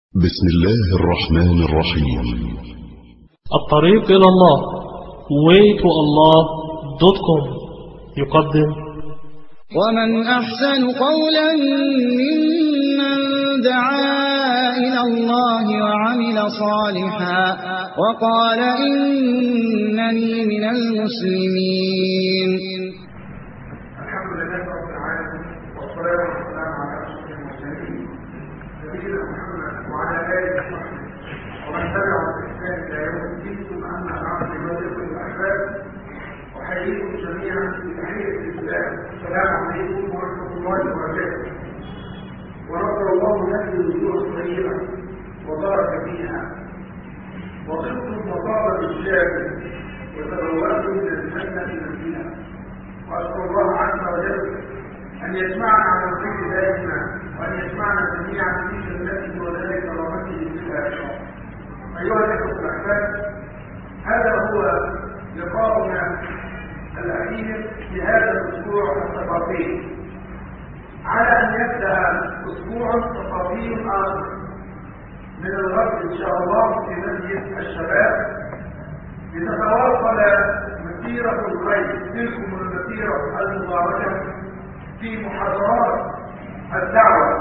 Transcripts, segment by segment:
بسم الله الرحمن الرحيم الطريق إلى الله waytoallah.com يقدم ومن أحسن قولا ممن دعا إلى الله وعمل صالحا وقال إنني من المسلمين الحمد لله رب العالمين والصلاة والسلام على أشرف المرسلين نبينا محمد وعلى آله وصحبه ومن تبعهم بإحسان إلى يوم الدين ثم أما بعد لوجهكم الأحباب أحييكم جميعا بتحية الإسلام السلام عليكم ورحمة الله وبركاته ونصر الله هذه الوجوه الطيبة وبارك فيها وطبتم وطاب بالشام وتبوأتم من الجنة منزلا وأسأل الله عز وجل أن يجمعنا على الخير دائما وأن يجمعنا جميعا في جنته ودار كرامته في الآخرة. أيها الأخوة الأحباب هذا هو لقاؤنا الأخير في هذا الأسبوع الثقافي على أن يبدأ أسبوع ثقافي آخر من الغد إن شاء الله في مسجد الشباب لتتواصل مسيرة الخير تلكم المسيرة المباركة في محاضرات الدعوة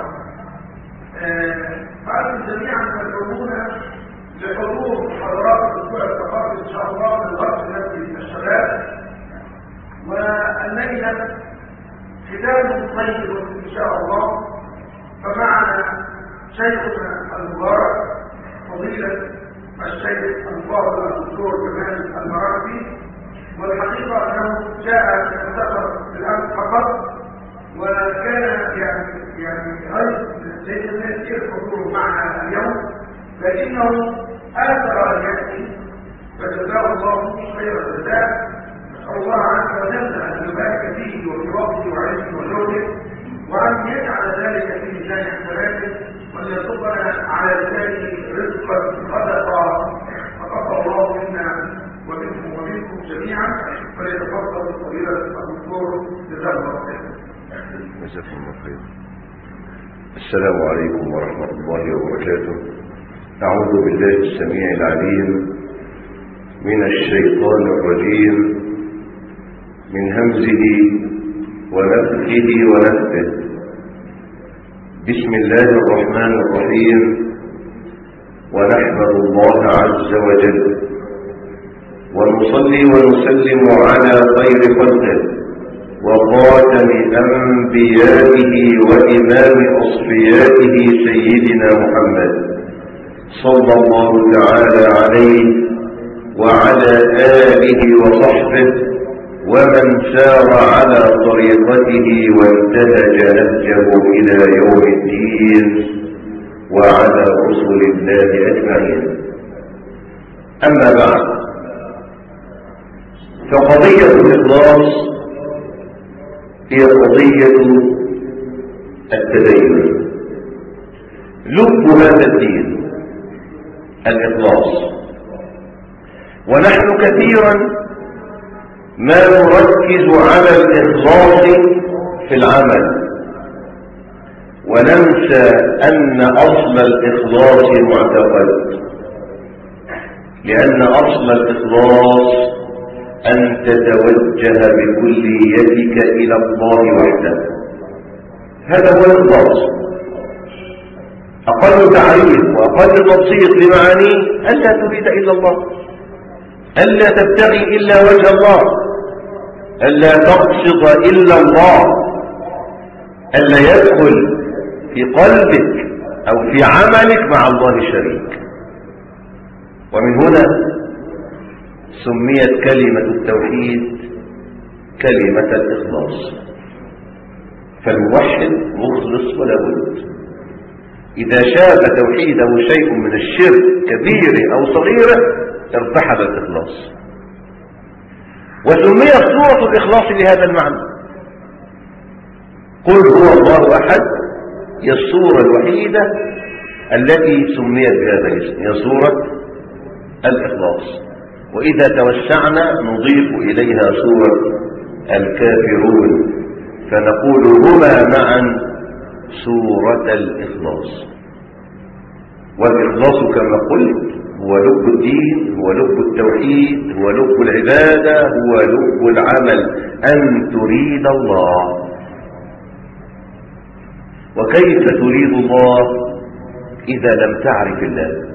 فأنتم جميعا تدعون لحضور محاضرات الأسبوع الثقافي إن شاء الله في الغد في مسجد الشباب والليلة ختام طيب إن شاء الله فمعنا شيخنا المبارك فضيلة الشيخ الفاضل الدكتور جمال المراكبي والحقيقة أنه جاء يتسافر الآن فقط وكان يعني يعني غير ليس من يسير حضوره معنا اليوم لكنه آثر أن يأتي فجزاه الله خير الجزاء نسأل الله عز وجل أن يبارك فيه وفي وقته وعلمه وجوده وأن يجعل ذلك في ميزان حسناته وأن يصبنا على لسانه رزقا صدقا فقضى الله منا ومنكم ومنكم جميعا فليتفضل فضيلة الدكتور جزاه الله خيرا. جزاكم الله خير السلام عليكم ورحمة الله وبركاته أعوذ بالله السميع العليم من الشيطان الرجيم من همزه ونفخه ونفثه بسم الله الرحمن الرحيم ونحمد الله عز وجل ونصلي ونسلم على خير خلقه وخاتم أنبيائه وإمام أصفيائه سيدنا محمد صلى الله تعالى عليه وعلى آله وصحبه ومن سار على طريقته وانتهج نهجه إلى يوم الدين وعلى رسل الله أجمعين أما بعد فقضية الإخلاص هي قضية التدين لب هذا الدين الإخلاص ونحن كثيرا ما نركز على الإخلاص في العمل وننسى أن أصل الإخلاص معتقد لأن أصل الإخلاص أن تتوجه بكليتك إلى الله وحده هذا هو الإخلاص أقل تعريف وأقل تبسيط لمعانيه ألا تريد إلا الله ألا تبتغي إلا وجه الله ألا تقصد إلا الله ألا يدخل في قلبك أو في عملك مع الله شريك ومن هنا سميت كلمة التوحيد كلمة الإخلاص فالموحد مخلص ولا بد إذا شاب توحيده شيء من الشرك كبير أو صغير ارتحل الإخلاص وسميت سورة الإخلاص لهذا المعنى قل هو الله أحد هي السورة الوحيدة التي سميت بهذا الاسم هي سورة الإخلاص وإذا توسعنا نضيف إليها سورة الكافرون فنقول هما معا سورة الإخلاص والإخلاص كما قلت هو لب الدين هو لب التوحيد هو لب العبادة هو لب العمل أن تريد الله وكيف تريد الله إذا لم تعرف الله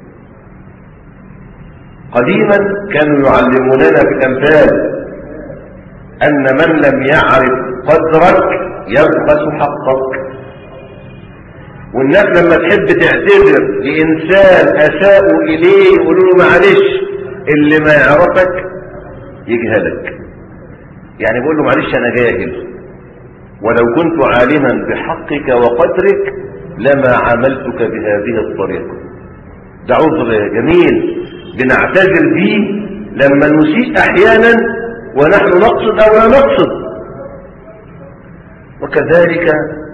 قديما كانوا يعلموننا بالأمثال أن من لم يعرف قدرك يبخس حقك والناس لما تحب تعتذر لإنسان أساءوا إليه يقولوا له معلش اللي ما يعرفك يجهلك يعني بقول له معلش أنا جاهل ولو كنت عالما بحقك وقدرك لما عملتك بهذه الطريقة ده عذر جميل بنعتذر به لما نسيء أحيانا ونحن نقصد أو لا نقصد وكذلك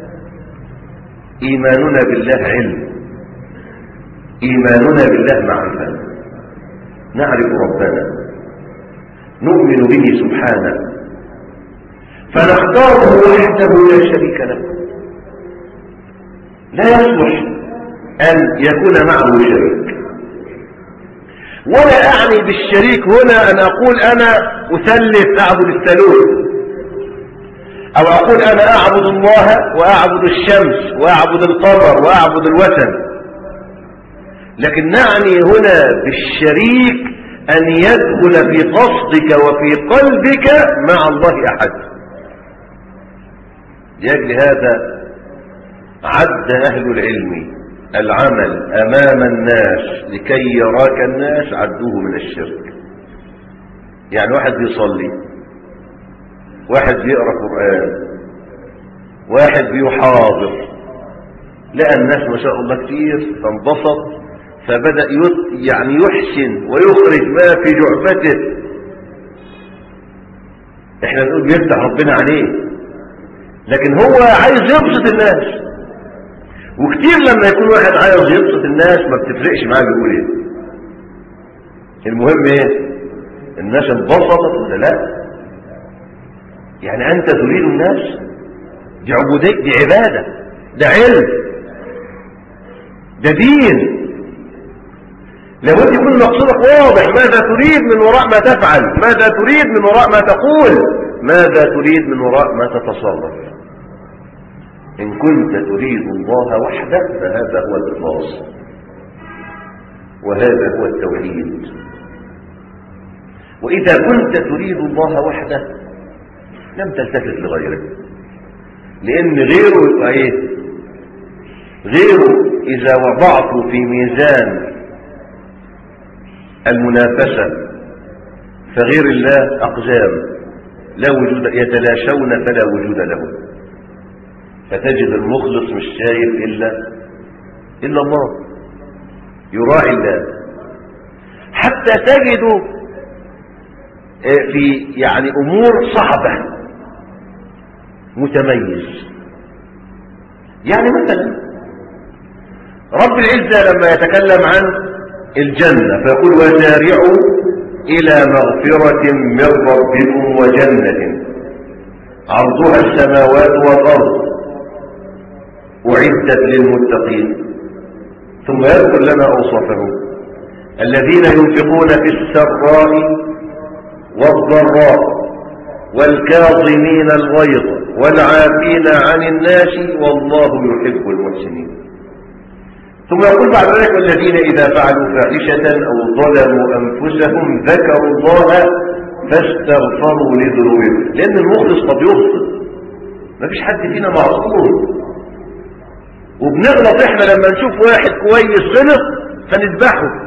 إيماننا بالله علم إيماننا بالله معرفة نعرف ربنا نؤمن به سبحانه فنختاره وحده لا شريك له لا يصلح أن يكون معه شريك ولا أعني بالشريك هنا أن أقول أنا أثلث أعبد الثالوث أو أقول أنا أعبد الله وأعبد الشمس وأعبد القمر وأعبد الوثن لكن نعني هنا بالشريك أن يدخل في قصدك وفي قلبك مع الله أحد لأجل هذا عد أهل العلم العمل أمام الناس لكي يراك الناس عدوه من الشرك يعني واحد بيصلي واحد بيقرأ قرآن واحد بيحاضر لقى الناس ما شاء الله كتير فانبسط فبدأ يعني يحسن ويخرج ما في جعبته احنا نقول بيفتح ربنا عليه لكن هو عايز يبسط الناس وكتير لما يكون واحد عايز يبسط الناس ما بتفرقش معاه بيقول ايه المهم ايه الناس انبسطت ولا لا يعني انت تريد الناس دي عبودية دي عبادة ده علم ده دين لابد يكون مقصودك واضح ماذا تريد من وراء ما تفعل ماذا تريد من وراء ما تقول ماذا تريد من وراء ما تتصرف إن كنت تريد الله وحده فهذا هو الإخلاص وهذا هو التوحيد وإذا كنت تريد الله وحده لم تلتفت لغيره لأن غيره يبقى إيه غيره إذا وضعته في ميزان المنافسة فغير الله أقزام لا وجود يتلاشون فلا وجود لهم فتجد المخلص مش شايف إلا إلا الله يراعي الله حتى تجد في يعني أمور صعبة متميز يعني مثلا رب العزة لما يتكلم عن الجنة فيقول وسارعوا إلى مغفرة من ربكم وجنة عرضها السماوات والأرض أعدت للمتقين ثم يذكر لنا أوصافهم الذين ينفقون في السراء والضراء والكاظمين الغيظ والعافين عن الناس والله يحب المحسنين ثم يقول بعد ذلك والذين إذا فعلوا فاحشة أو ظلموا أنفسهم ذكروا الله فاستغفروا لذنوبهم لأن المخلص قد يخطئ ما فيش حد فينا معصوم وبنغلط احنا لما نشوف واحد كويس غلط فنذبحه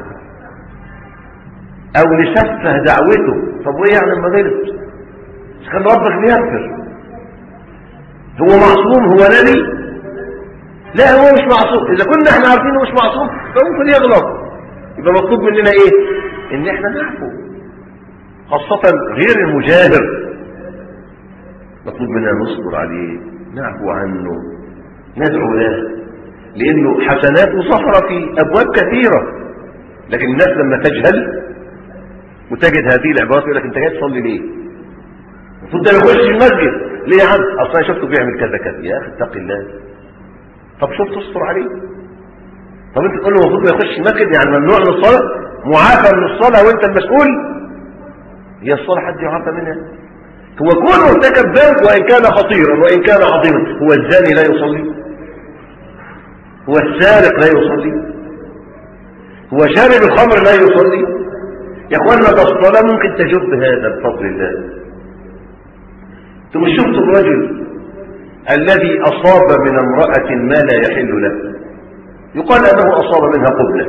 او نسفه دعوته طب وايه يعني لما غلط بس كان ربك بيغفر هو معصوم هو نبي لا هو مش معصوم اذا كنا احنا عارفين انه مش معصوم فممكن يغلط يبقى مطلوب مننا ايه ان احنا نعفو خاصة غير المجاهر مطلوب مننا نصبر عليه نعفو عنه ندعو له لانه حسناته صفرة في ابواب كثيرة لكن الناس لما تجهل وتجد هذه العبارات يقول لك انت جاي تصلي ليه المفروض ده يخش المسجد ليه يا عم اصلا شفته بيعمل كذا كذا يا اخي اتق الله طب شوف تصبر عليه طب انت تقول له المفروض ما يخش مسجد يعني ممنوع من الصلاه معافى من الصلاه وانت المسؤول هي الصلاه حد يعافى منها هو كونه ارتكب ذنب وان كان خطيرا وان كان عظيما هو الزاني لا يصلي هو السارق لا يصلي هو شارب الخمر لا يصلي يا اخوانا ده الصلاه ممكن تجب هذا بفضل الله ثم شفت الرجل الذي اصاب من امراه ما لا يحل له يقال انه اصاب منها قبله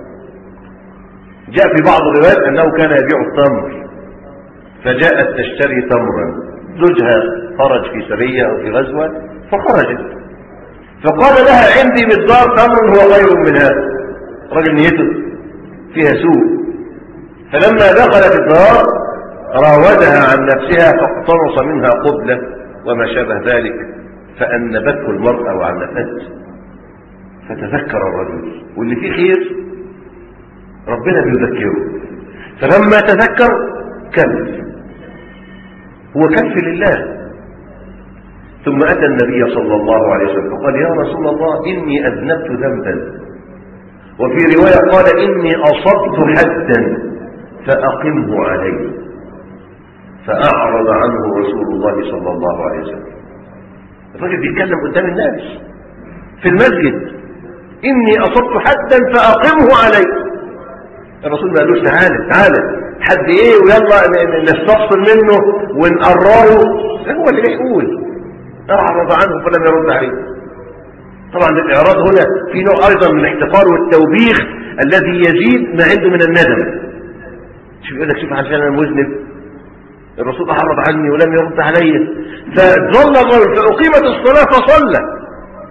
جاء في بعض الروايات انه كان يبيع التمر فجاءت تشتري تمرا زوجها خرج في سريه او في غزوه فخرجت فقال لها عندي مقدار تمر هو خير من هذا رجل نيته فيها سوء فلما دخلت الدار راودها عن نفسها فاقتنص منها قبلة وما شابه ذلك فأنبته المرأة وعنفته فتذكر الرجل واللي فيه خير ربنا بيذكره فلما تذكر كف هو كف لله ثم أتى النبي صلى الله عليه وسلم فقال يا رسول الله إني أذنبت ذنبا وفي رواية قال إني أصبت حدا فأقمه علي فأعرض عنه رسول الله صلى الله عليه وسلم الرجل بيتكلم قدام الناس في المسجد إني أصبت حدا فأقمه علي الرسول ما قالوش تعالى تعالى حد ايه ويلا نستفصل منه ونقرره هو اللي بيقول أعرض عنه فلم يرد عليه طبعا الإعراض هنا في نوع أيضا من الاحتقار والتوبيخ الذي يزيد ما عنده من الندم شوف يقول لك شوف عشان أنا مذنب الرسول أعرض عني ولم يرد علي فظل الرجل فأقيمت الصلاة فصلى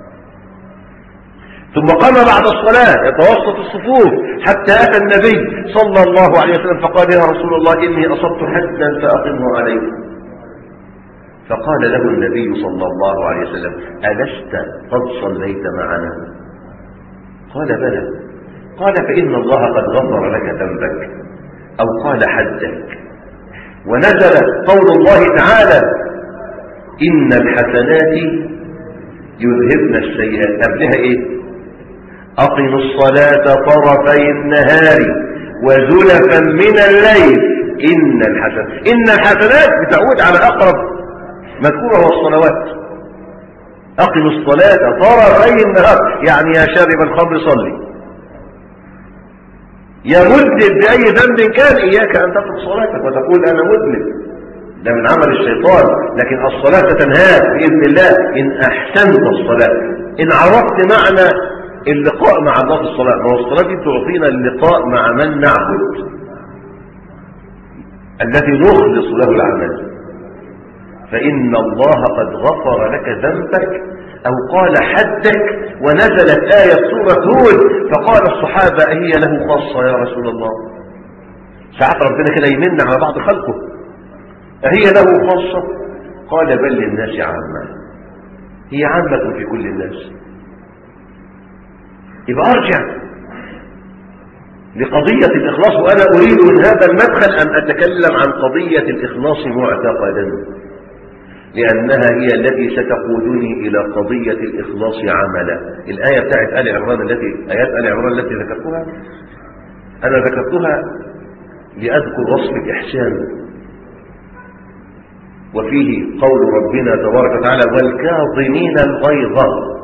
ثم قام بعد الصلاة يتوسط الصفوف حتى أتى النبي صلى الله عليه وسلم فقال يا رسول الله إني أصبت حدا فأقمه عليك فقال له النبي صلى الله عليه وسلم ألست قد صليت معنا قال بلى قال فإن الله قد غفر لك ذنبك أو قال حدك ونزل قول الله تعالى إن الحسنات يذهبن السيئات قبلها إيه أقم الصلاة طرفي النهار وزلفا من الليل إن الحسنات إن الحسنات بتعود على أقرب مذكورة هو الصلوات أقم الصلاة طرفي النهار يعني يا شارب الخمر صلي يا مذنب بأي ذنب كان إياك أن تترك صلاتك وتقول أنا مذنب ده من عمل الشيطان لكن الصلاة تنهاك بإذن الله إن أحسنت الصلاة إن عرفت معنى اللقاء مع الله في الصلاة ما هو الصلاة دي تعطينا اللقاء مع من نعبد الذي نخلص له العمل فإن الله قد غفر لك ذنبك أو قال حدك ونزلت آية سورة هود فقال الصحابة هي له خاصة يا رسول الله ساعات ربنا كده يمن على بعض خلقه هي له خاصة قال بل للناس عامة هي عامة في كل الناس يبقى أرجع لقضية الإخلاص وأنا أريد من هذا المدخل أن أتكلم عن قضية الإخلاص معتقدا لأنها هي التي ستقودني إلى قضية الإخلاص عملا الآية بتاعت آل عمران التي آيات آل عمران التي ذكرتها أنا ذكرتها لأذكر وصف الإحسان وفيه قول ربنا تبارك وتعالى والكاظمين الغيظ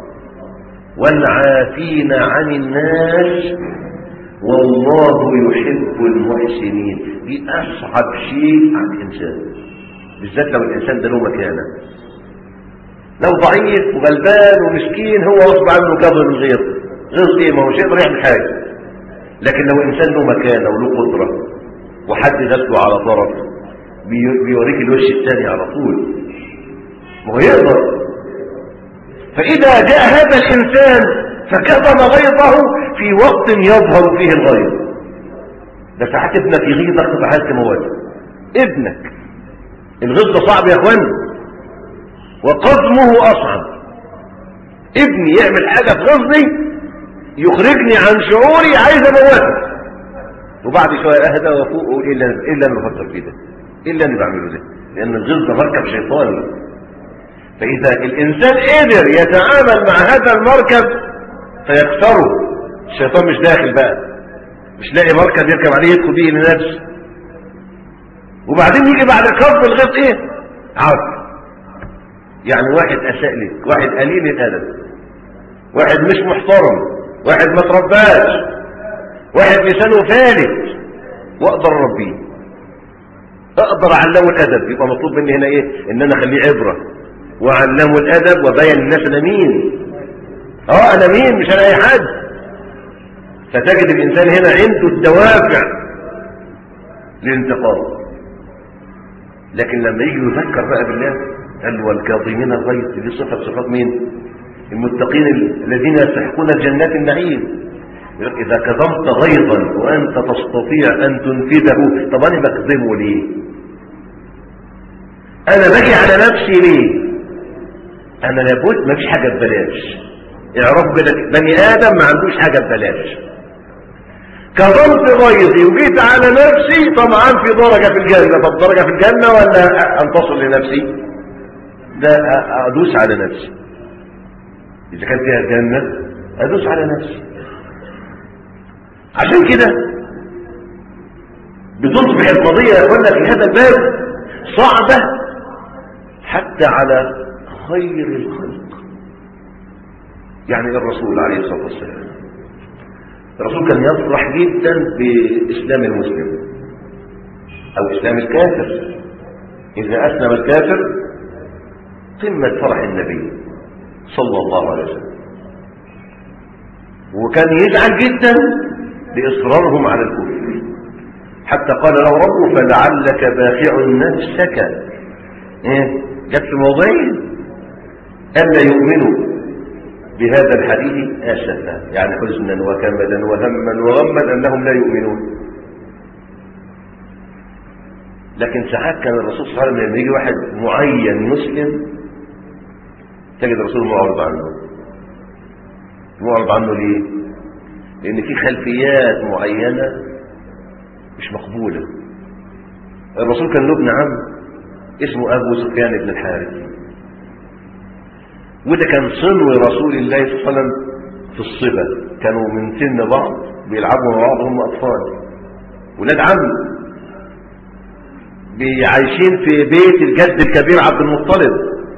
والعافين عن الناس والله يحب المحسنين دي أصعب شيء على الإنسان بالذات لو الإنسان ده له مكانه لو ضعيف وغلبان ومسكين هو غصب عنه كظم الغيظ غيظ ايه ما هو مش يقدر يعمل حاجه لكن لو انسان له مكانه وله قدره وحد غسله على طرف بي- بيوريك الوش الثاني على طول ما هو يقدر فإذا جاء هذا الإنسان فكظم غيظه في وقت يظهر فيه الغيظ ده ساعات ابنك يغيظك تبقى عايز تموته ابنك الغيظ ده صعب يا اخوان وقضمه اصعب ابني يعمل حاجه في غيظني يخرجني عن شعوري عايز اموته وبعد شويه اهدى وافوق واقول ايه اللي ايه اللي انا بفكر فيه ده ايه اللي انا بعمله ده لان الغيظ ده مركب شيطاني فاذا الانسان قدر يتعامل مع هذا المركب فيكسره الشيطان مش داخل بقى مش لاقي مركز يركب عليه يدخل بيه لنفسه وبعدين يجي بعد كف الغيط ايه عرض يعني واحد اساء لك واحد قليل الادب واحد مش محترم واحد ما ترباش واحد لسانه فالت واقدر اربيه اقدر اعلمه الادب يبقى مطلوب مني هنا ايه ان انا اخليه عبره واعلمه الادب وبين للناس انا مين اه انا مين مش انا اي حد فتجد الانسان هنا عنده الدوافع للانتقام لكن لما يجي يذكر بقى بالله قال والكاظمين الغيظ دي صفه صفات مين المتقين الذين يستحقون جنات النعيم يقول لك إذا كظمت غيظا وأنت تستطيع أن تنفذه طب أنا بكظمه ليه أنا باجي على نفسي ليه أنا لابد ما فيش حاجة ببلاش اعرفوا كده بني آدم ما عندوش حاجة ببلاش كظمت غيظي وجيت على نفسي طبعا في درجة في الجنة طب درجة في الجنة ولا أنتصر لنفسي ده أدوس على نفسي إذا كان فيها الجنة أدوس على نفسي عشان كده بتصبح القضية يا اخوانا في هذا الباب صعبة حتى على خير الخلق يعني الرسول عليه الصلاة والسلام الرسول كان يفرح جدا بإسلام المسلم أو إسلام الكافر إذا أسلم الكافر قمة فرح النبي صلى الله عليه وسلم وكان يزعل جدا لإصرارهم على الكفر حتى قال له ربه فلعلك باخع نفسك إيه؟ جت في موضعين ألا يؤمنوا بهذا الحديث آسفا يعني حزنا وكمدا وهما وغما أنهم لا يؤمنون لكن ساعات كان الرسول صلى الله عليه وسلم لما يجي واحد معين مسلم تجد الرسول معرض عنه معرض عنه ليه لأن في خلفيات معينة مش مقبولة الرسول كان له ابن عم اسمه أبو سفيان بن الحارث وده كان صنو رسول الله صلى الله عليه وسلم في الصبا كانوا من سن بعض بيلعبوا مع بعض هم أطفال ولاد عم عايشين في بيت الجد الكبير عبد المطلب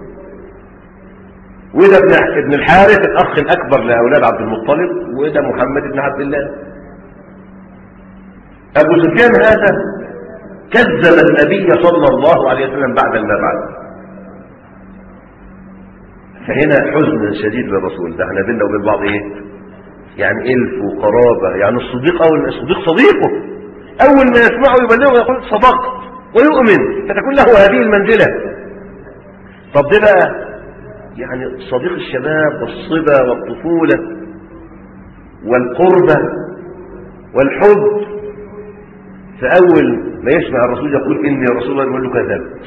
وده ابن ابن الحارث الاخ الاكبر لاولاد عبد المطلب وده محمد بن عبد الله ابو سفيان هذا كذب النبي صلى الله عليه وسلم بعد المبعث فهنا حزن شديد للرسول ده احنا بينا وبين بعض ايه يعني الف وقرابه يعني الصديق اول الصديق صديقه اول ما يسمعه يبلغه يقول صدقت ويؤمن فتكون له هذه المنزله طب ده بقى يعني صديق الشباب والصبا والطفولة والقربة والحب فأول ما يسمع الرسول يقول إني رسول الله يقول له كذبت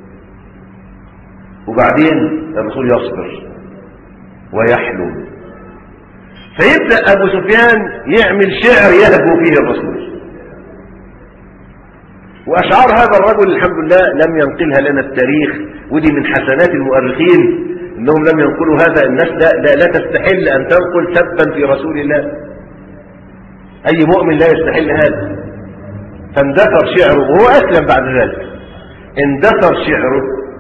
وبعدين الرسول يصبر ويحلم فيبدأ أبو سفيان يعمل شعر يهبو فيه الرسول وأشعار هذا الرجل الحمد لله لم ينقلها لنا التاريخ ودي من حسنات المؤرخين انهم لم ينقلوا هذا الناس لا, لا, لا تستحل ان تنقل سبا في رسول الله اي مؤمن لا يستحل هذا فاندثر شعره وهو اسلم بعد ذلك اندثر شعره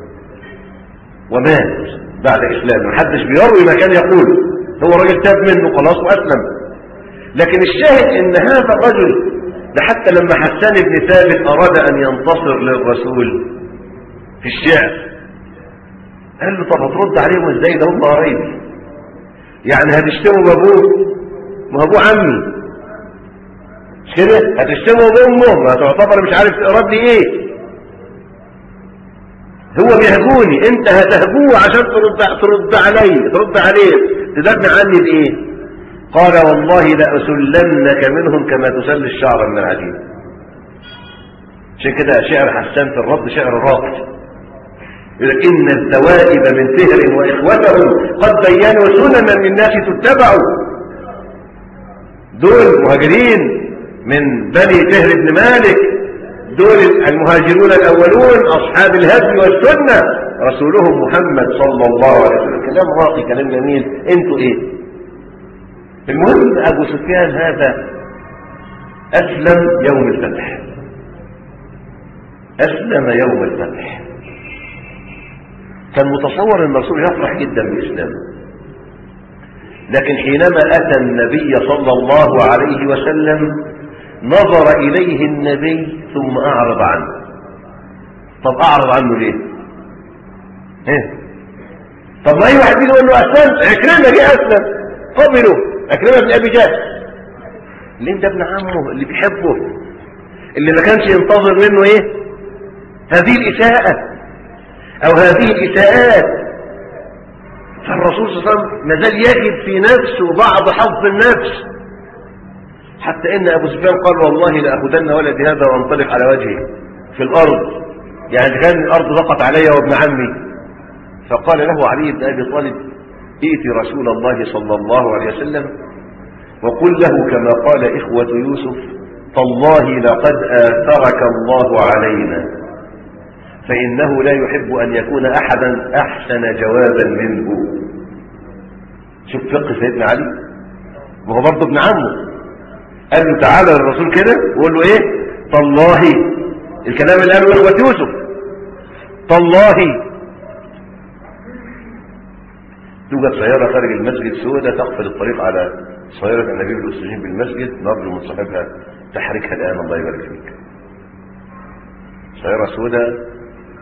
ومات بعد اسلامه محدش بيروي ما كان يقول هو راجل تاب منه خلاص واسلم لكن الشاهد ان هذا الرجل ده حتى لما حسان بن ثابت اراد ان ينتصر للرسول في الشعر قال له طب هترد عليهم ازاي ده هم قرايبي يعني هتشتموا بابوه ما ابوه عمي مش كده هتشتموا بامه ما تعتبر مش عارف تقرب لي ايه هو بيهجوني انت هتهجوه عشان ترد ترد علي ترد عليه تدافع عني بايه قال والله لأسلنك منهم كما تسل الشعر من العجين عشان كده شعر حسان في الرد شعر راقي يقول لك إن الذوائب من فهر وإخوتهم قد بينوا سننا للناس تتبع دول مهاجرين من بني فهر بن مالك دول المهاجرون الأولون أصحاب الهدي والسنة رسولهم محمد صلى الله عليه وسلم كلام راقي كلام جميل انتوا ايه المهم أبو سفيان هذا أسلم يوم الفتح أسلم يوم الفتح كان متصور أن الرسول يفرح جدا بإسلامه لكن حينما أتى النبي صلى الله عليه وسلم نظر إليه النبي ثم أعرض عنه طب أعرض عنه ليه إيه؟ طب ما أي واحد يقول له أسلم عكرمة جه أسلم قبله عكرمة بن أبي جهل ليه ده ابن عمه اللي بيحبه اللي ما كانش ينتظر منه ايه هذه الإساءة أو هذه الإساءات فالرسول صلى الله عليه وسلم ما زال يجد في نفسه بعض حظ النفس حتى إن أبو سفيان قال والله لأخذن ولدي هذا وانطلق على وجهه في الأرض يعني كان الأرض ضغط علي وابن عمي فقال له علي بن أبي طالب ائت رسول الله صلى الله عليه وسلم وقل له كما قال إخوة يوسف تالله لقد آثرك الله علينا فإنه لا يحب أن يكون أحدا أحسن جوابا منه شوف فقه سيدنا علي وهو برضه ابن عمه قال له تعالى للرسول كده وقول له ايه تالله الكلام اللي قاله إخوة يوسف تالله توجد سيارة خارج المسجد سوداء تقفل الطريق على سيارة النبي الأسرين بالمسجد نرجو من صاحبها تحركها الآن الله يبارك فيك سيارة سوداء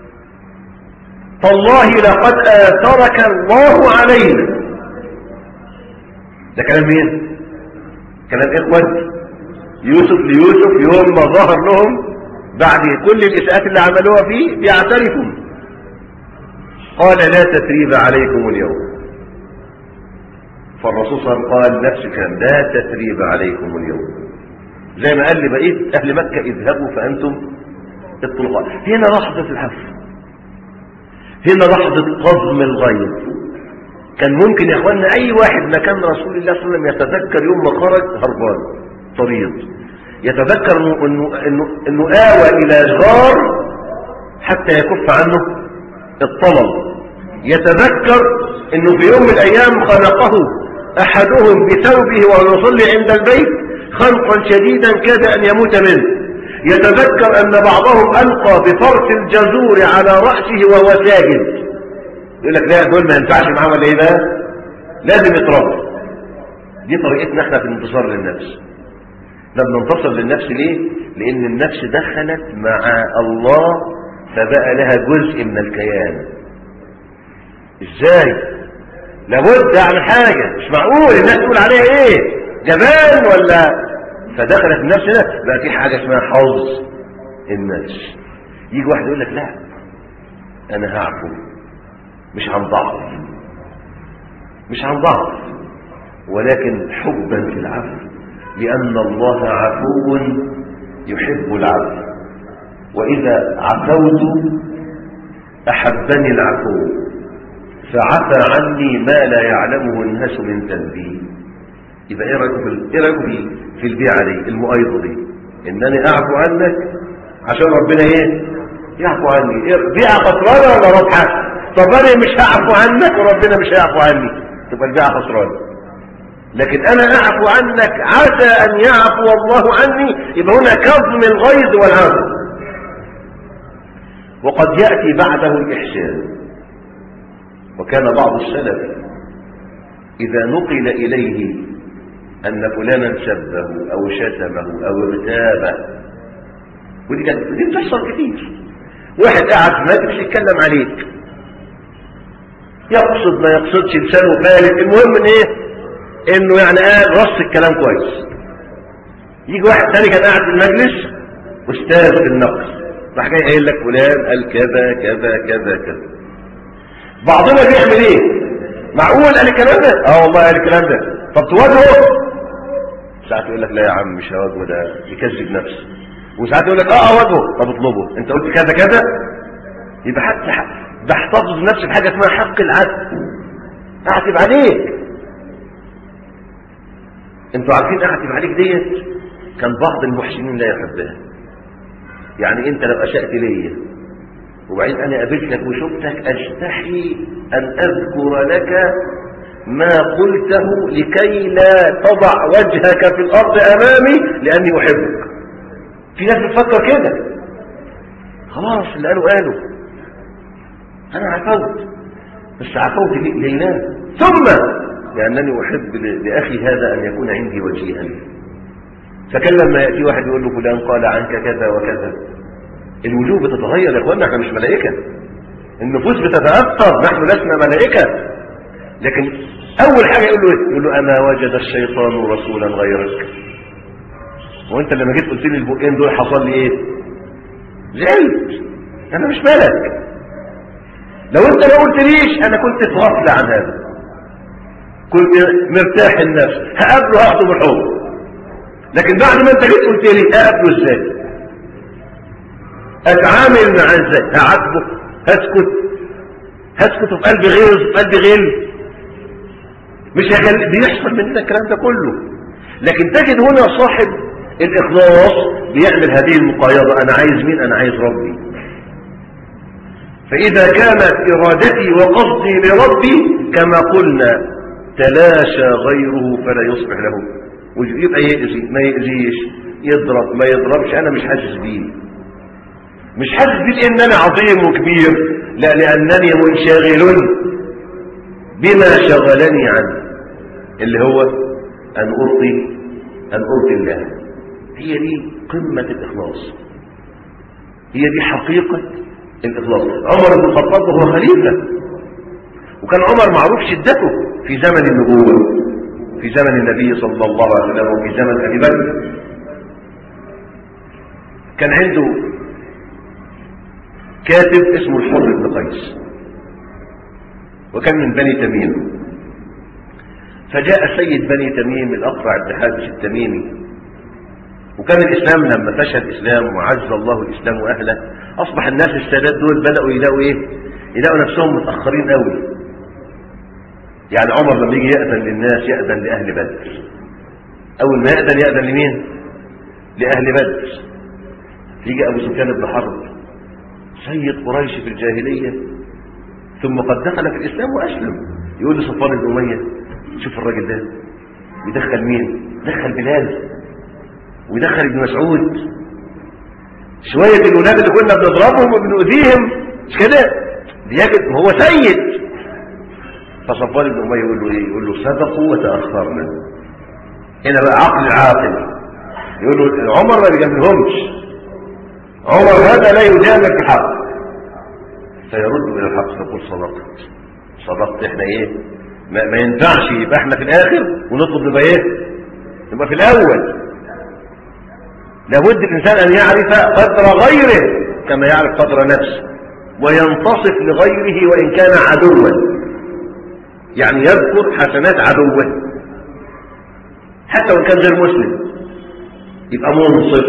تالله لقد آثرك الله علينا ده كلام مين كلام إخوة يوسف ليوسف يوم ما ظهر لهم بعد كل الإساءات اللي عملوها فيه بيعترفوا قال لا تثريب عليكم اليوم فالرسول صلى الله عليه وسلم قال نفس الكلام لا تثريب عليكم اليوم زي ما قال لبقيه أهل مكة اذهبوا فأنتم الطلقاء هنا لحظة الحفل هنا لحظة قضم الغيظ كان ممكن يا اخوانا اي واحد مكان رسول الله صلى الله عليه وسلم يتذكر يوم ما خرج هربان طريق يتذكر انه انه انه, إنه آوى الى جار حتى يكف عنه الطلب يتذكر انه في يوم من الايام خلقه احدهم بثوبه وهو يصلي عند البيت خلقا شديدا كاد ان يموت منه يتذكر أن بعضهم ألقى بفرس الجزور على رأسه وهو ساجد يقول لك لا دول ما ينفعش معاهم ولا ايه بقى لازم يتربى دي طريقتنا احنا في الانتصار للنفس احنا بننتصر للنفس ليه لان النفس دخلت مع الله فبقى لها جزء من الكيان ازاي لابد اعمل حاجة مش معقول الناس تقول عليها ايه جبان ولا فدخلت النفس ده بقى في حاجة اسمها حظ النفس يجي واحد يقول لك لا انا هعفو مش عن ضعف مش عن ضعف ولكن حبا في العفو لأن الله عفو يحب العفو وإذا عفوت أحبني العفو فعفى عني ما لا يعلمه الناس من ذنبي يبقى ايه رايكم في ايه رايكم في في البيعه دي المؤيضه دي انني اعفو عنك عشان ربنا ايه يعفو عني إيه بيعه خسرانه ولا ربحه طب انا مش هعفو عنك وربنا مش هيعفو عني تبقى البيعه خسرانه لكن انا اعفو عنك عسى ان يعفو الله عني يبقى هنا كظم الغيظ والعفو وقد ياتي بعده الاحسان وكان بعض السلف اذا نقل اليه أن فلانا سبه أو شتمه أو اغتابه ودي كانت دي بتحصل كتير واحد قاعد في مجلس يتكلم عليك يقصد ما يقصدش لسانه خالد المهم ان ايه انه يعني قال رص الكلام كويس يجي واحد ثاني كان قاعد في المجلس استاذ في النقد راح جاي قايل لك فلان قال كذا كذا كذا كذا بعضنا بيعمل ايه معقول قال الكلام ده اه والله قال الكلام ده طب تواجهه ساعات يقول لك لا يا عم مش هواجهه ده يكذب نفسه وساعات يقول لك اه اواجهه طب اطلبه انت قلت كذا كذا يبقى حتى بحتفظ بنفسي بحاجه اسمها حق العدل اعتب عليك انتوا عارفين اعتب عليك ديت كان بعض المحسنين لا يحبها يعني انت لو اسأت ليا وبعدين انا قابلتك وشفتك استحي ان اذكر لك ما قلته لكي لا تضع وجهك في الأرض أمامي لأني أحبك في ناس بتفكر كده خلاص اللي قالوا قالوا أنا عفوت بس عفوت لله ثم لأنني أحب لأخي هذا أن يكون عندي وجيها فكان لما يأتي واحد يقول له فلان قال عنك كذا وكذا الوجوه بتتغير يا اخوانا احنا مش ملائكة النفوس بتتأثر نحن لسنا ملائكة لكن أول حاجة يقول له إيه؟ يقول له أما وجد الشيطان رسولا غيرك وانت لما جيت قلت لي البقين دول حصل لي ايه زعلت انا مش ملك لو انت ما قلتليش انا كنت في غفله عن هذا كنت مرتاح النفس هقابله هاخده بالحب لكن بعد ما انت جيت قلت لي هقابله ازاي اتعامل معاه ازاي هعاتبه هسكت هسكت في قلبي غيظ في قلبي غل مش هيخلي بيحصل مننا الكلام ده كله لكن تجد هنا صاحب الاخلاص بيعمل هذه المقايضه انا عايز مين انا عايز ربي فاذا كانت ارادتي وقصدي لربي كما قلنا تلاشى غيره فلا يصبح له يبقى يأذي ما يأذيش يضرب ما يضربش انا مش حاسس بيه مش حاسس بيه لان انا عظيم وكبير لا لانني منشغل بما شغلني عنه اللي هو ان ارضي ان ارضي الله هي دي قمة الاخلاص هي دي حقيقة الاخلاص عمر بن الخطاب هو خليفة وكان عمر معروف شدته في زمن النبوة في زمن النبي صلى الله عليه وسلم وفي زمن ابي بكر كان عنده كاتب اسمه الحر بن قيس وكان من بني تميم فجاء سيد بني تميم الأقرع بن حابس التميمي وكان الإسلام لما فشل الإسلام وعز الله الإسلام وأهله أصبح الناس السادات دول بدأوا يلاقوا إيه يلاقوا نفسهم متأخرين قوي يعني عمر لما يجي يأذن للناس يأذن لأهل بدر أول ما يأذن يأذن لمين لأهل بدر يجي أبو سفيان بن حرب سيد قريش في الجاهلية ثم قد دخل في الإسلام وأسلم يقول لصفوان بن أمية شوف الراجل ده يدخل مين دخل بلال ويدخل ابن مسعود شوية الولاد اللي كنا بنضربهم وبنؤذيهم مش كده بيجد هو سيد فصفوان بن أمية يقول له ايه يقول له سبقوا وتأخرنا هنا بقى عقل العاقل يقول له عمر ما بيجاملهمش عمر هذا لا يجامل بحق فيرد الى الحق فيقول صدقت صدقت احنا ايه ما, ما ينفعش يبقى احنا في الاخر ونطلب نبقى ايه نبقى في الاول لابد الانسان ان يعرف قدر غيره كما يعرف قدر نفسه وينتصف لغيره وان كان عدوا يعني يذكر حسنات عدوه حتى وان كان غير مسلم يبقى منصف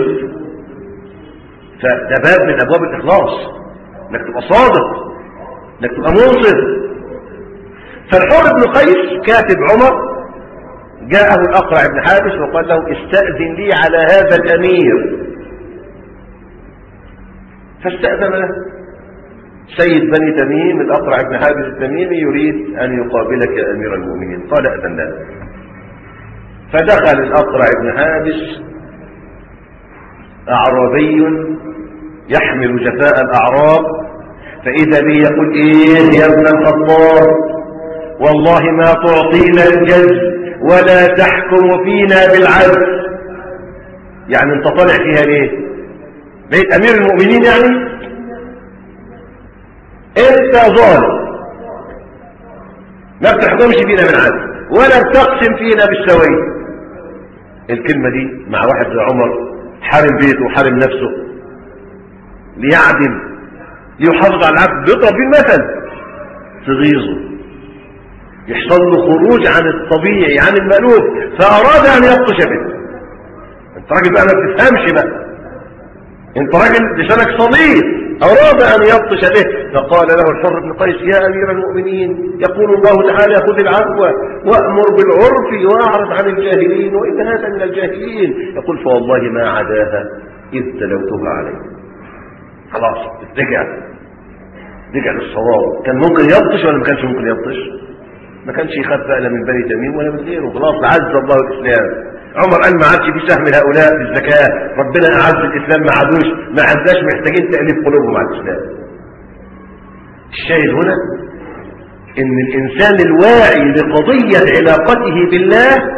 فده باب من ابواب الاخلاص انك تبقى صادق انك تبقى منصف فالحر بن قيس كاتب عمر جاءه الاقرع بن حابس وقال له استاذن لي على هذا الامير فاستاذن له سيد بني تميم الاقرع بن حابس التميمي يريد ان يقابلك يا امير المؤمنين قال اذن له فدخل الاقرع بن حابس اعرابي يحمل جفاء الأعراب فإذا به يقول إيه يا ابن الخطاب والله ما تعطينا الجز ولا تحكم فينا بالعدل يعني انت طالع فيها ليه بيت أمير المؤمنين يعني انت ظالم ما بتحكمش فينا بالعدل ولا بتقسم فينا بالسوية الكلمة دي مع واحد زي عمر حارم بيته وحارم نفسه ليعدل ليحافظ على العبد بيضرب بيه المثل تغيظه يحصل له خروج عن الطبيعي عن المألوف فأراد أن يبطش به انت راجل بقى ما بتفهمش بقى انت راجل لسانك صليب أراد أن يبطش به فقال له الحر بن قيس يا أمير المؤمنين يقول الله تعالى خذ العفو وأمر بالعرف وأعرض عن الجاهلين وإن هذا من الجاهلين يقول فوالله ما عداها إذ تلوتها عليه خلاص رجع رجع للصواب كان ممكن يبطش ولا ما كانش ممكن يبطش ما كانش يخاف بقى لا من بني تميم ولا من غيره خلاص عز الله الاسلام عمر قال ما عادش في سهم لهؤلاء في الزكاه ربنا اعز الاسلام ما عادوش ما عدناش محتاجين تاليف قلوبهم على الاسلام الشاهد هنا ان الانسان الواعي لقضيه علاقته بالله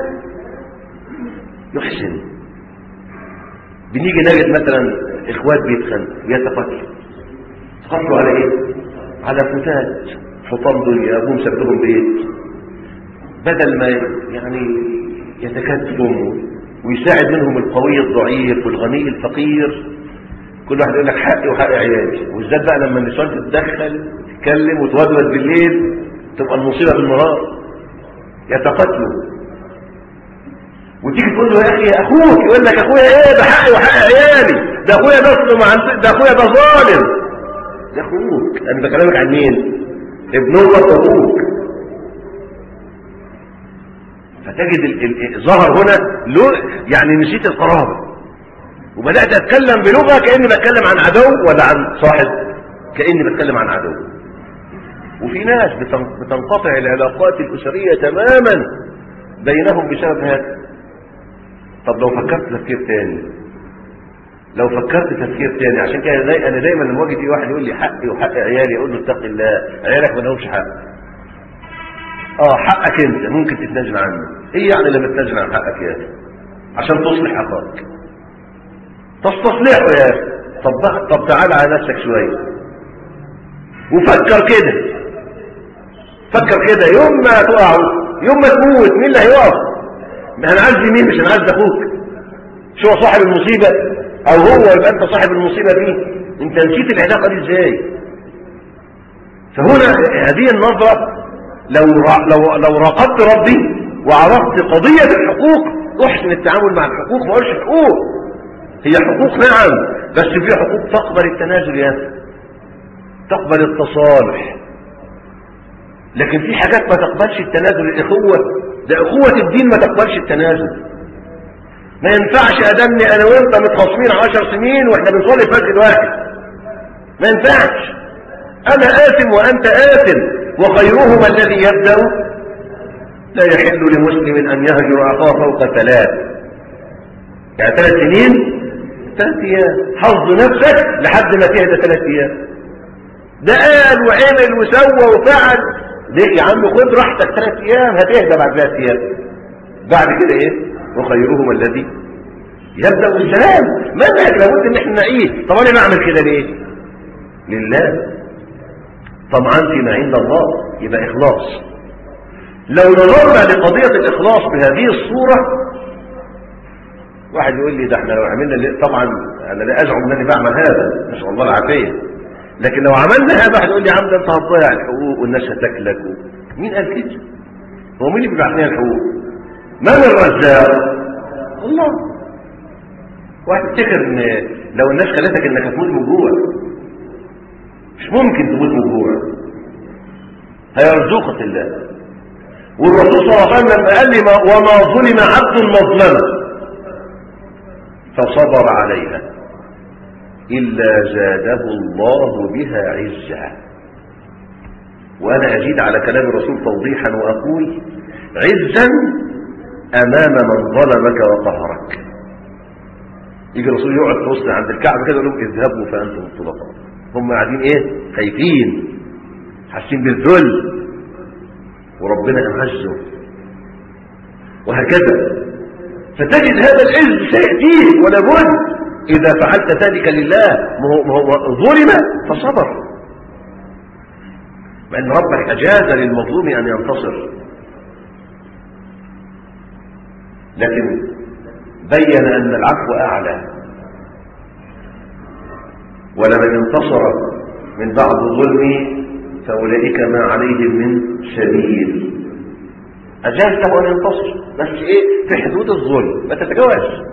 يحسن بنيجي نجد مثلا اخوات بيتخانقوا يتقاتلوا تقاتلوا على ايه على فتات حطام دنيا ابوهم ساب لهم بيت بدل ما يعني يتكاتفوا ويساعد منهم القوي الضعيف والغني الفقير كل واحد يقول لك حقي وحق عيالي وبالذات بقى لما النسوان تتدخل تتكلم وتودود بالليل تبقى المصيبه بالنهار يتقاتلوا وتيجي تقول له يا اخي يا اخوك يقول لك اخويا ايه ده حقي وحق عيالي ده اخويا ده اصله ما عند- ده اخويا ده ظالم ده اخوك انا بكلمك عن مين ابن امك واخوك فتجد ال- ال- ظهر هنا له يعني نسيت القرابه وبدات اتكلم بلغه كاني بتكلم عن عدو ولا عن صاحب كاني بتكلم عن عدو وفي ناس بتن- بتنقطع العلاقات الاسريه تماما بينهم بسبب هذا طب لو فكرت تفكير تاني لو فكرت تفكير تاني عشان كده داي- انا دايما لما واجي في واحد يقول لي حقي وحق عيالي اقول له اتق الله عيالك ما لهمش حق اه حقك انت ممكن تتنازل عنه ايه يعني لما تتنازل عن حقك يا اخي عشان تصلح اخاك تستصلحه يا اخي طب بقى- طب تعال على نفسك شويه وفكر كده فكر كده يوم ما تقعوا يوم ما تموت مين اللي هيقف ما هنعزي مين مش هنعزي اخوك شو هو صاحب المصيبة او هو يبقى انت صاحب المصيبة دي انت نسيت العلاقة دي ازاي فهنا هذه النظرة لو را- لو لو راقبت ربي وعرفت قضية الحقوق احسن التعامل مع الحقوق ما اقولش حقوق هي حقوق نعم بس في حقوق تقبل التنازل يا اخي تقبل التصالح لكن في حاجات ما تقبلش التنازل الاخوة ده اخوة الدين ما تقبلش التنازل ما ينفعش ادمني انا وانت متخاصمين عشر سنين واحنا بنصلي فجر واحد ما ينفعش انا آثم وانت آثم وخيرهما الذي يبدأ لا يحل لمسلم ان يهجر اخاه فوق ثلاث يعني ثلاث سنين ثلاث ايام حظ نفسك لحد ما تهدى ثلاث ايام ده قال وعمل وسوى وفعل ليه يا عم خد راحتك ثلاث ايام هتهدى بعد ثلاث ايام بعد كده ايه وخيرهما الذي يبدا بالسلام منهج لابد ان احنا نعيه طب انا بعمل كده ليه لله طمعا فيما عند الله يبقى اخلاص لو نظرنا لقضيه الاخلاص بهذه الصوره واحد يقول لي ده احنا لو عملنا اللي- طبعا انا لا ازعم انني بعمل هذا نسال الله العافيه لكن لو عملنا هذا واحد يقول لي يا عم ده انت هتضيع الحقوق والناس هتاكلك و... مين قال كده هو مين اللي بيبعت لنا الحقوق من الرزاق الله واحد يفتكر ان لو الناس خلتك انك هتموت من جوع مش ممكن تموت من جوع هيرزقك الله والرسول صلى الله عليه وسلم قال لي ما- وما ظلم عبد مظلمه فصبر عليها إلا زاده الله بها عزا وأنا أزيد على كلام الرسول توضيحا وأقول عزا أمام من ظلمك وقهرك يجي الرسول يقعد في وسط عند الكعبة كده يقول لهم اذهبوا فأنتم الطلقاء هم قاعدين إيه خايفين حاسين بالذل وربنا أعزه وهكذا فتجد هذا العز سيأتيه ولا بد إذا فعلت ذلك لله ما هو- ما هو ظلم فصبر لأن ربك أجاز للمظلوم أن ينتصر لكن بين أن العفو أعلى ولمن انتصر من بعض الظلم فأولئك ما عليهم من سبيل أجاز له أن ينتصر بس إيه في حدود الظلم ما تتجاوز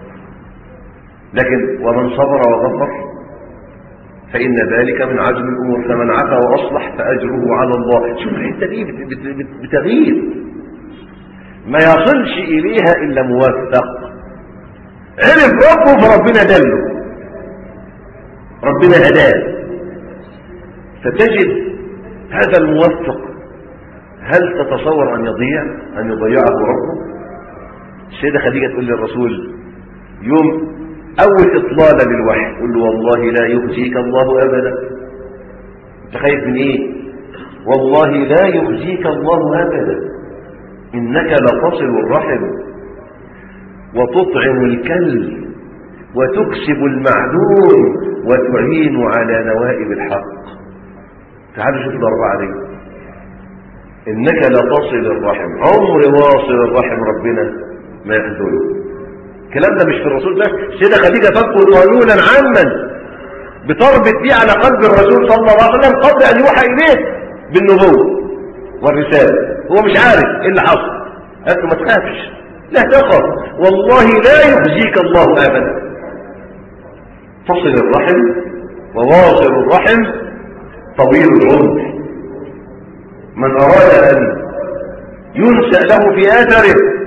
لكن ومن صبر وغفر فإن ذلك من عزم الأمور فمن عفا وأصلح فأجره على الله شوف الحتة دي بت- بت- بت- بتغيير ما يصلش إليها إلا موفق عرف ربه فربنا دله ربنا هداه فتجد هذا الموفق هل تتصور أن يضيع أن يضيعه ربه السيدة خديجة تقول للرسول يوم أول إطلالة للوحي قل له والله لا يخزيك الله أبدا أنت خايف من إيه والله لا يخزيك الله أبدا إنك لتصل الرحم وتطعم الكلب وتكسب المعدوم وتعين على نوائب الحق تعالوا شوف الأربعة دي إنك لتصل الرحم عمر واصل الرحم ربنا ما يخذله الكلام ده مش في الرسول بس سيدة خديجة تذكر قانونا عاما بتربط بيه على قلب الرسول صلى الله عليه وسلم قبل أن يوحى إليه بالنبوة والرسالة هو مش عارف ايه اللي حصل قالت له ما تخافش لا تخف والله لا يخزيك الله أبدا تصل الرحم وواصل الرحم طويل العمر من أراد أن ينسأ له في آثره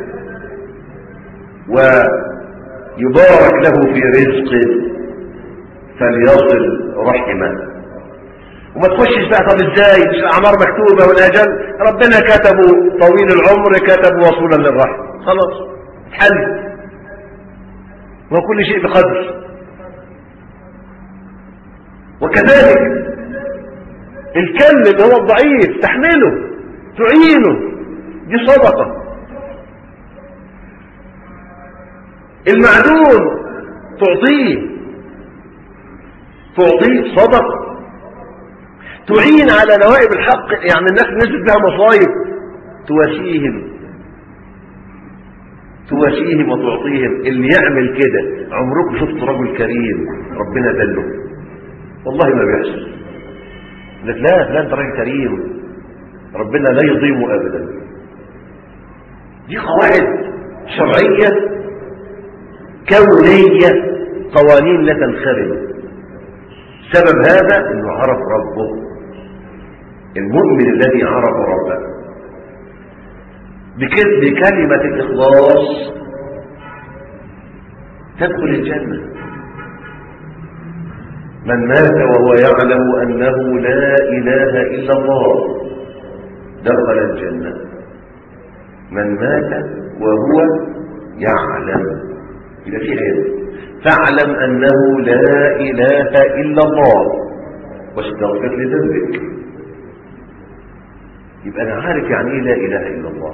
ويبارك له في رزقه فليصل رحمه وما تخشش بقى طب ازاي مش الاعمار مكتوبه والاجل ربنا كتبه طويل العمر كتب وصولا للرحم خلاص حل وكل شيء بقدر وكذلك الكلب اللي هو الضعيف تحمله تعينه دي صدقه المعدوم تعطيه تعطيه صدقه تعين على نوائب الحق يعني الناس نزلت بها مصايب تواسيهم تواسيهم وتعطيهم اللي يعمل كده عمركم شفت رجل كريم ربنا دله والله ما بيحصل لك لا لا انت راجل كريم ربنا لا يضيمه ابدا دي قواعد شرعيه كونيه قوانين لا تنخرم سبب هذا انه عرف ربه المؤمن الذي عرف ربه بكلمة الإخلاص تدخل الجنة من مات وهو يعلم أنه لا إله إلا الله دخل الجنة من مات وهو يعلم إذا في غير فاعلم أنه لا إله إلا الله واستغفر لذنبك يبقى أنا عارف يعني إيه لا إله إلا الله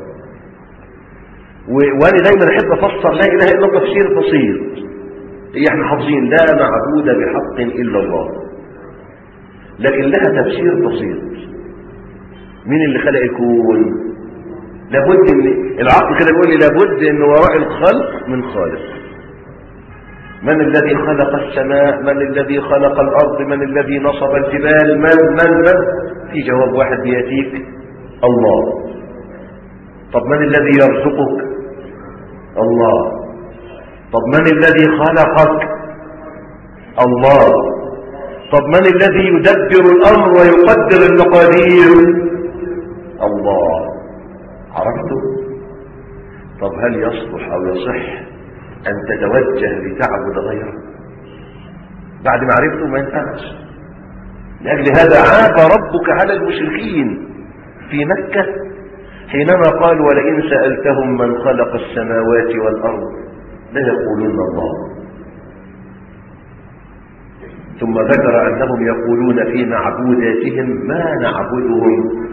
وأنا دايما أحب أفسر لا إله إلا الله تفسير بسيط هي احنا حافظين لا معبود بحق إلا الله لكن لها تفسير بسيط مين اللي خلق الكون لابد ان العقل كده بيقول لي لابد ان وراء الخلق من خالق من الذي خلق السماء من الذي خلق الأرض من الذي نصب الجبال من من من في جواب واحد بيأتيك الله طب من الذي يرزقك الله طب من الذي خلقك الله طب من الذي يدبر الأمر ويقدر المقادير الله عرفته طب هل يصلح أو يصح أن تتوجه لتعبد غيره بعد ما عرفته ما ينفعش لأجل هذا عاب ربك على المشركين في مكة حينما قال ولئن سألتهم من خلق السماوات والأرض ليقولون الله ثم ذكر أنهم يقولون في معبوداتهم ما نعبدهم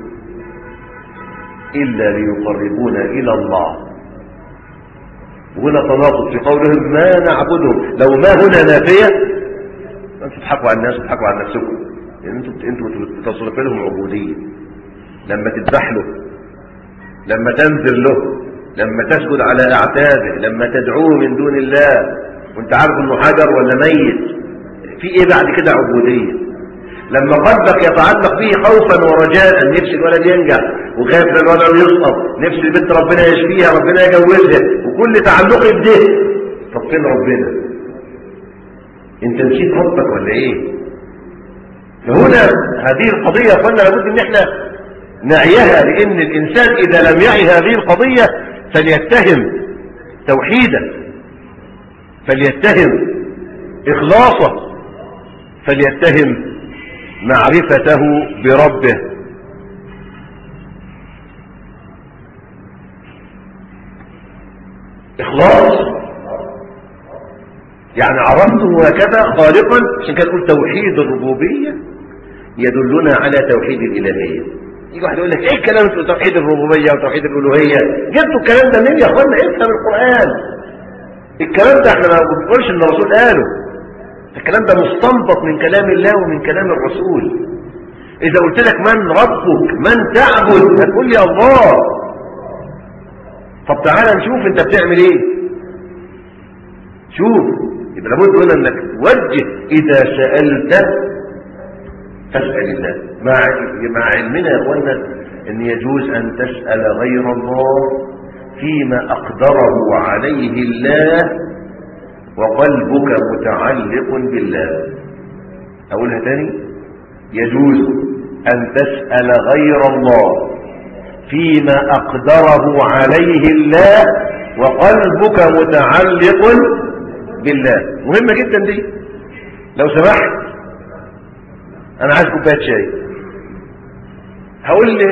إلا ليقربونا إلى الله وهنا تناقض في قولهم ما نعبدهم لو ما هنا نافية انتوا تضحكوا على الناس تضحكوا على نفسكم يعني انتوا انتوا تصرف لهم عبودية لما تذبح له لما تنذر له لما تسجد على اعتابه لما تدعوه من دون الله وانت عارف انه حجر ولا ميت في ايه بعد كده عبودية لما قلبك يتعلق به خوفا ورجاء نفس الولد ينجح وخايف ان الولد يسقط نفس البنت ربنا يشفيها ربنا يجوزها وكل تعلقي بده طب فين ربنا انت نسيت ربك ولا ايه فهنا هذه القضية يا اخوانا لابد ان احنا نعيها لان الانسان اذا لم يعي هذه القضية فليتهم توحيدا فليتهم اخلاصه فليتهم معرفته بربه الله يعني عرفته هكذا خالقا عشان كده نقول توحيد الربوبية يدلنا على توحيد الإلهية يجي واحد يقول لك ايه الكلام في توحيد الربوبية وتوحيد الألوهية جبتوا الكلام ده منين يا اخوانا افهم القرآن الكلام ده احنا ما بنقولش ان الرسول قاله الكلام ده مستنبط من كلام الله ومن كلام الرسول اذا قلت لك من ربك من تعبد هتقول لي الله طب تعالى نشوف انت بتعمل ايه شوف يبقى لابد هنا انك توجه اذا سالت فاسال الله مع مع علمنا يا اخوانا ان يجوز ان تسال غير الله فيما اقدره عليه الله وقلبك متعلق بالله اقولها تاني يجوز ان تسال غير الله فيما اقدره عليه الله وقلبك متعلق بالله مهمة جدا دي لو سمحت انا عايز كوبايه شاي هقول ل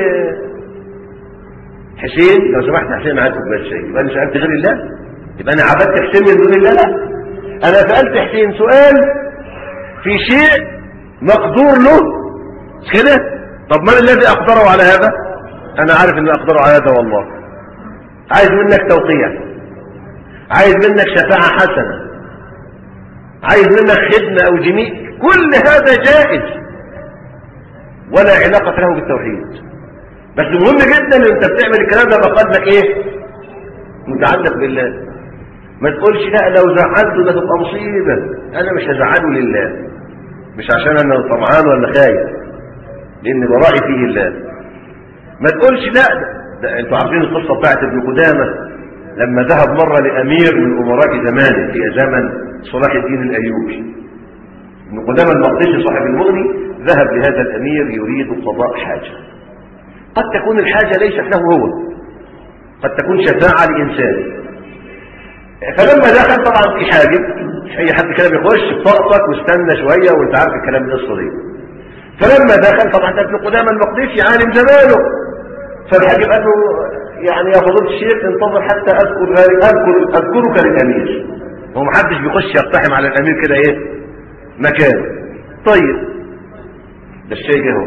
حسين لو سمحت يا حسين انا عايز كوبايه شاي يبقى انا سالت غير الله يبقى انا عبدت حسين من دون الله لا انا سالت حسين سؤال في شيء مقدور له مش كده طب من الذي اقدره على هذا انا عارف ان اقدره على هذا والله عايز منك توقيع عايز منك شفاعه حسنه عايز منك خدمة أو جميل كل هذا جائز ولا علاقة له بالتوحيد بس مهم جدا ان انت بتعمل الكلام ده بقلبك ايه متعلق بالله ما تقولش لا لو زعلته ده تبقى مصيبة انا مش هزعله لله مش عشان انا طمعان ولا خايف لان براعي فيه الله ما تقولش لا ده, ده انتوا عارفين القصة بتاعت ابن قدامة لما ذهب مرة لأمير من أمراء زمانه في زمن صلاح الدين الأيوبي ابن قدامة المقدسي صاحب المغني ذهب لهذا الأمير يريد قضاء حاجة قد تكون الحاجة ليست له هو قد تكون شفاعة لإنسان فلما دخل طبعا في حاجب مش أي حد كلام يخش بطاقتك واستنى شوية وانت عارف الكلام القصة دي فلما دخل طبعا ده ابن قدامة المقدسي عالم زمانه فالحاجب قال له يعني يا فضيلة الشيخ انتظر حتى أذكر ذلك أذكر أذكرك للأمير هو محدش بيخش يقتحم على الأمير كده إيه مكان طيب ده الشيء جه هو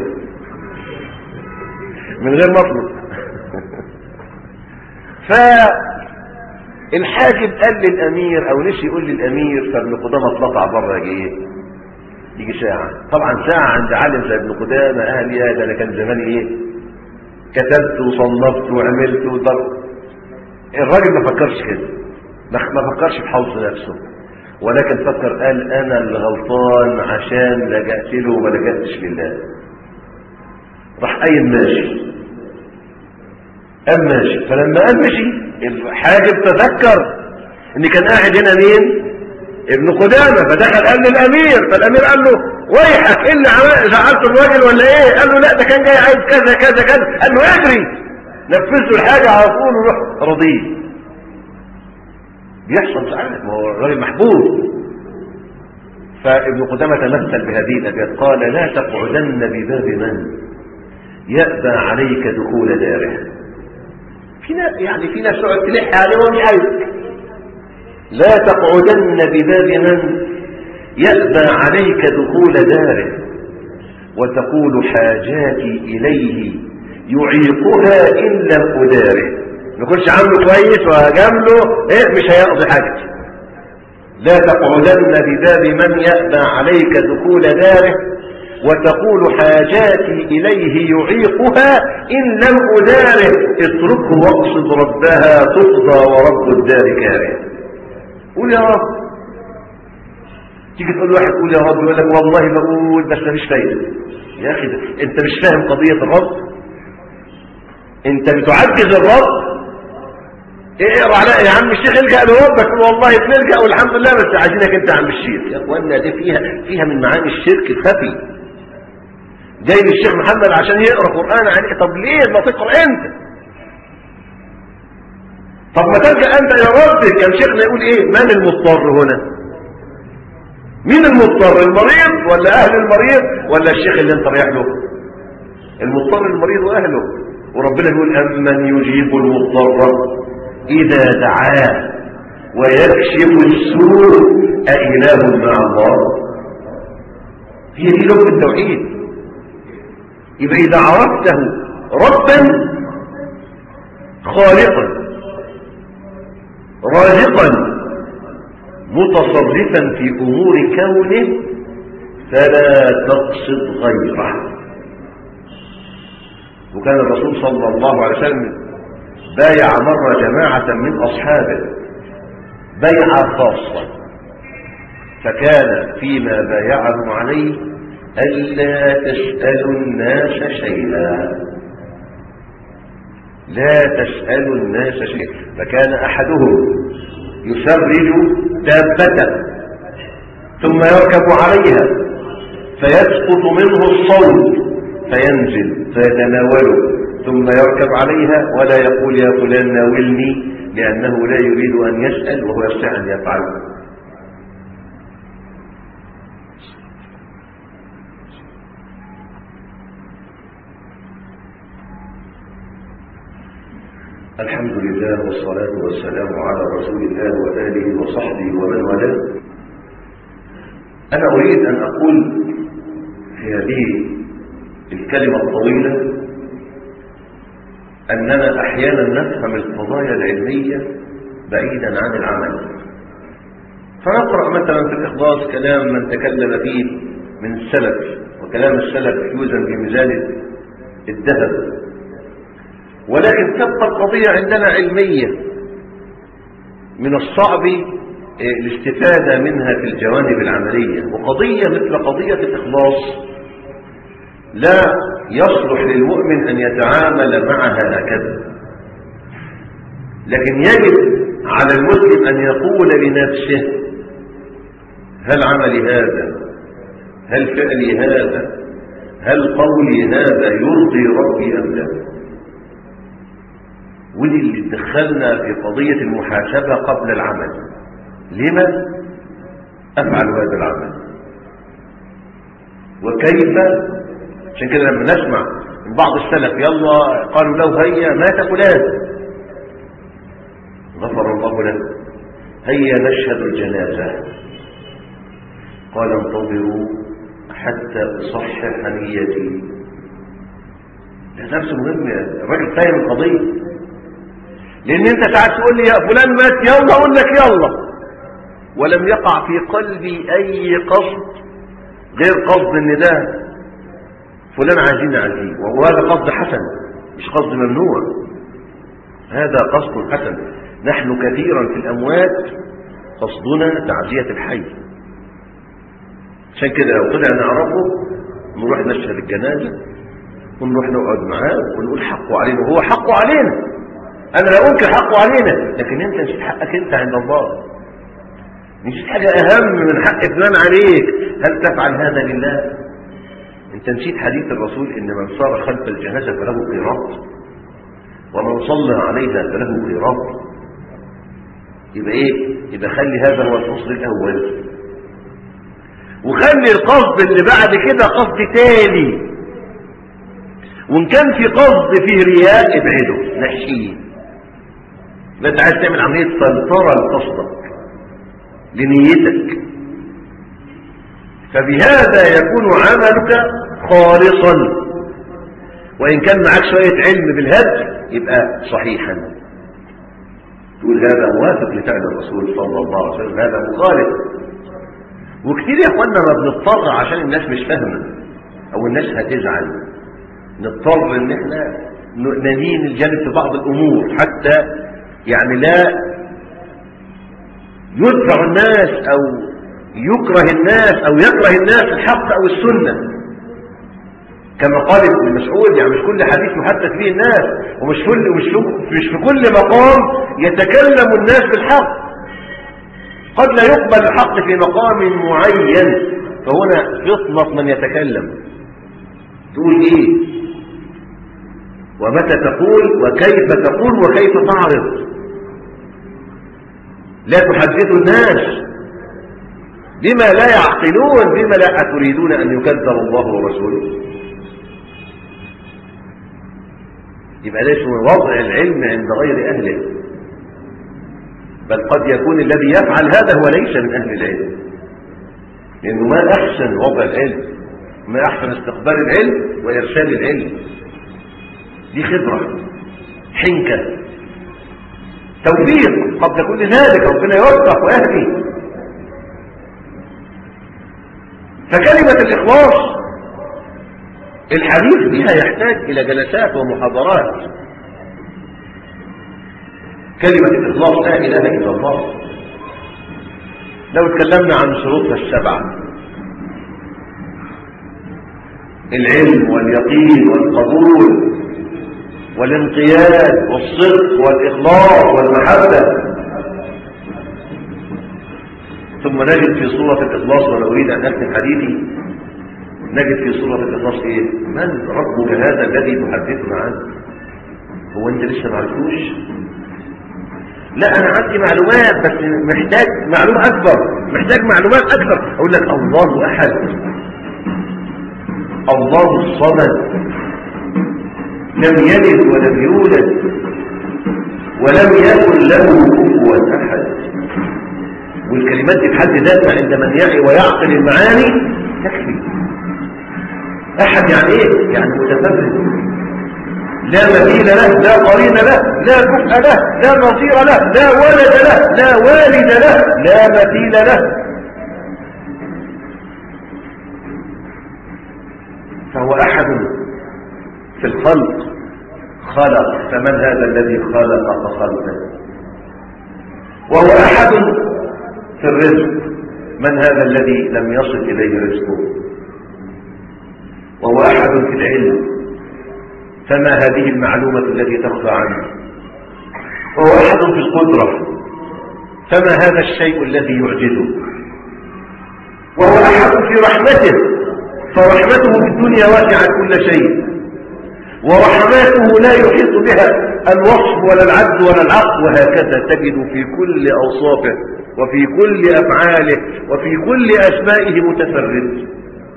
من غير مطلب فالحاجب قال للأمير أو نسي يقول للأمير فابن قدامة اطلع بره يجي إيه يجي ساعة طبعا ساعة عند عالم زي ابن قدامة أهل يا ده أنا كان زماني إيه كتبت وصنفت وعملت وضر الراجل ما فكرش كده ما فكرش في حوض نفسه ولكن فكر قال انا اللي غلطان عشان لجأت له وما لجأتش لله راح قايم ماشي قام ماشي فلما قام مشي الحاجب تذكر ان كان قاعد هنا مين ابن قدامه فدخل قال للامير فالامير قال له ويحك ايه اللي زعلت الراجل ولا ايه قال له لا ده كان جاي عايز كذا كذا كذا قال له اجري نفذ له الحاجه على طول وروح رضيه بيحصل ساعات ما هو الراجل محبوب فابن قدامه تمثل بهذه الابيات قال لا تقعدن بباب من يأبى عليك دخول داره في ناس يعني في ناس تقعد تلح عليه ومش عايز لا تقعدن بباب من يأبى عليك دخول داره وتقول حاجاتي إليه يعيقها إن لم أداره ما يكونش عامله كويس وهجامله إيه مش هيقضي حاجتي لا تقعدن بباب من يأبى عليك دخول داره وتقول حاجاتي إليه يعيقها إن لم أداره اتركه واقصد ربها تقضى ورب الدار كاره قول يا رب تيجي تقول واحد قول يا رب يقول لك والله بقول بس مفيش فايده يا اخي ده انت مش فاهم قضيه الرب انت بتعجز الرب اقرا على يا عم الشيخ الجا لربك والله بنلجا والحمد لله بس عايزينك انت يا عم الشيخ يا اخوانا دي فيها فيها من معاني الشرك الخفي جاي للشيخ محمد عشان يقرا قران عليه طب ليه ما تقرا انت طب ما تلجا انت يا رب كان شيخنا يقول ايه من المضطر هنا مين المضطر المريض ولا اهل المريض ولا الشيخ اللي انت رايح له المضطر المريض واهله وربنا يقول امن يجيب المضطر اذا دعاه ويكشف السوء أإله مع الله هي دي لب التوحيد يبقى إذا عرفته ربا خالقا رازقا متصرفا في أمور كونه فلا تقصد غيره وكان الرسول صلى الله عليه وسلم بايع مرة جماعة من أصحابه بيعة خاصة فكان فيما بايعهم عليه ألا تسألوا الناس شيئا لا تسألوا الناس شيئا فكان أحدهم يسرج دابته ثم يركب عليها فيسقط منه الصوت فينزل فيتناوله ثم يركب عليها ولا يقول يا فلان ناولني لأنه لا يريد أن يسأل وهو يستطيع أن يفعل الحمد لله والصلاة والسلام على رسول الله وآله وصحبه ومن والاه أنا أريد أن أقول في هذه الكلمة الطويلة أننا أحيانا نفهم القضايا العلمية بعيدا عن العمل فنقرأ مثلا في الإخلاص كلام من تكلم فيه من السلف وكلام السلف يوزن بميزان الذهب ولكن تبقى القضية عندنا علمية من الصعب الاستفادة منها في الجوانب العملية وقضية مثل قضية الإخلاص لا يصلح للمؤمن أن يتعامل معها هكذا لكن يجب على المسلم أن يقول لنفسه هل عملي هذا هل فعلي هذا هل قولي هذا يرضي ربي أم لا ودي اللي دخلنا في قضية المحاسبة قبل العمل لما أفعل هذا العمل وكيف عشان كده لما نسمع من بعض السلف يلا قالوا له هيا مات فلان غفر الله له هيا نشهد الجنازة قال انتظروا حتى أصحح نيتي ده درس مهم الراجل فاهم القضية لأن أنت ساعات تقول لي يا فلان مات يلا أقول لك يلا ولم يقع في قلبي أي قصد غير قصد ان ده فلان عايزين نعزيه وهذا قصد حسن مش قصد ممنوع هذا قصد حسن نحن كثيرا في الأموات قصدنا تعزية الحي عشان كده لو طلع نعرفه نروح نشهد الجنازة ونروح نقعد معاه ونقول حقه علينا وهو حقه علينا أنا لا أنكر حقه علينا لكن أنت نسيت حقك أنت عند الله نسيت حاجة أهم من حق فلان عليك هل تفعل هذا لله أنت نسيت حديث الرسول إن من صار خلف الجنازة فله قيراط ومن صلى عليها فله قيراط يبقى إيه يبقى خلي هذا هو الفصل الأول وخلي القصد اللي بعد كده قصد تاني وإن كان في قصد فيه رياء ابعده نحشيه لا انت عايز تعمل عملية سيطرة لقصدك لنيتك فبهذا يكون عملك خالصا وإن كان معك شوية علم بالهدف يبقى صحيحا تقول هذا موافق لفعل الرسول صلى الله عليه وسلم هذا مخالف وكتير يا اخوانا ما بنضطر عشان الناس مش فاهمه او الناس هتزعل نضطر ان احنا ندين الجانب في بعض الامور حتى يعني لا يدفع الناس او يكره الناس او يكره الناس الحق او السنه كما قال ابن مسعود يعني مش كل حديث محدث به الناس ومش كل مش في, مش في كل مقام يتكلم الناس بالحق قد لا يقبل الحق في مقام معين فهنا فطنة من يتكلم تقول ايه ومتى تقول وكيف تقول وكيف تعرض لا تحدثوا الناس بما لا يعقلون بما لا تريدون أن يكذب الله ورسوله يبقى ده اسمه وضع العلم عند غير أهله بل قد يكون الذي يفعل هذا هو ليس من أهل العلم لأنه ما أحسن وضع العلم ما أحسن استقبال العلم وإرسال العلم دي خبرة حنكة توفيق قبل كل ذلك ربنا يوفق ويهدي فكلمة الإخلاص الحديث بها يحتاج إلى جلسات ومحاضرات كلمة الإخلاص لا إله إلا الله لو اتكلمنا عن شروطها السبعة العلم واليقين والقبول والانقياد والصدق والإخلاص والمحبة ثم نجد في سورة الإخلاص وأنا أريد أن أختم حديثي نجد في سورة الإخلاص إيه؟ من ربك هذا الذي تحدثنا عنه؟ هو أنت لسه ما عرفتوش؟ لا أنا عندي معلومات بس محتاج معلومة أكبر محتاج معلومات أكثر أقول لك الله أحد الله الصمد لم يلد ولم يولد ولم يكن له كفوا أحد والكلمات دي بحد ذاتها عند من يعي ويعقل المعاني تكفي أحد يعني إيه؟ يعني متفرد لا مثيل له لا قرين له لا كفء له لا نصير له لا ولد له لا والد له لا مثيل له فهو أحد في الخلق خلق فمن هذا الذي خلق فخلقه وهو أحد في الرزق من هذا الذي لم يصل إليه رزقه وهو أحد في العلم فما هذه المعلومة التي تخفى عنه وهو أحد في القدرة فما هذا الشيء الذي يعجزه وهو أحد في رحمته فرحمته في الدنيا واسعت كل شيء ورحماته لا يحيط بها الوصف ولا العد ولا العقل وهكذا تجد في كل أوصافه وفي كل أفعاله وفي كل أسمائه متفرد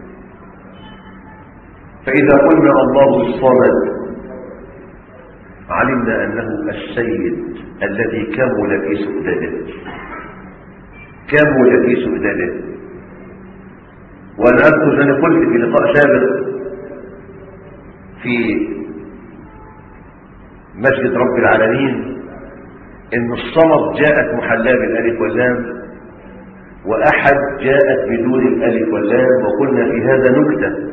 فإذا قلنا الله الصمد علمنا أنه السيد الذي كمل في سؤدده كمل في سؤدده وأنا أذكر أنا قلت في لقاء سابق في مسجد رب العالمين إن الصمد جاءت محلاه بالألف واللام وأحد جاءت بدون الألف واللام وقلنا في هذا نكتة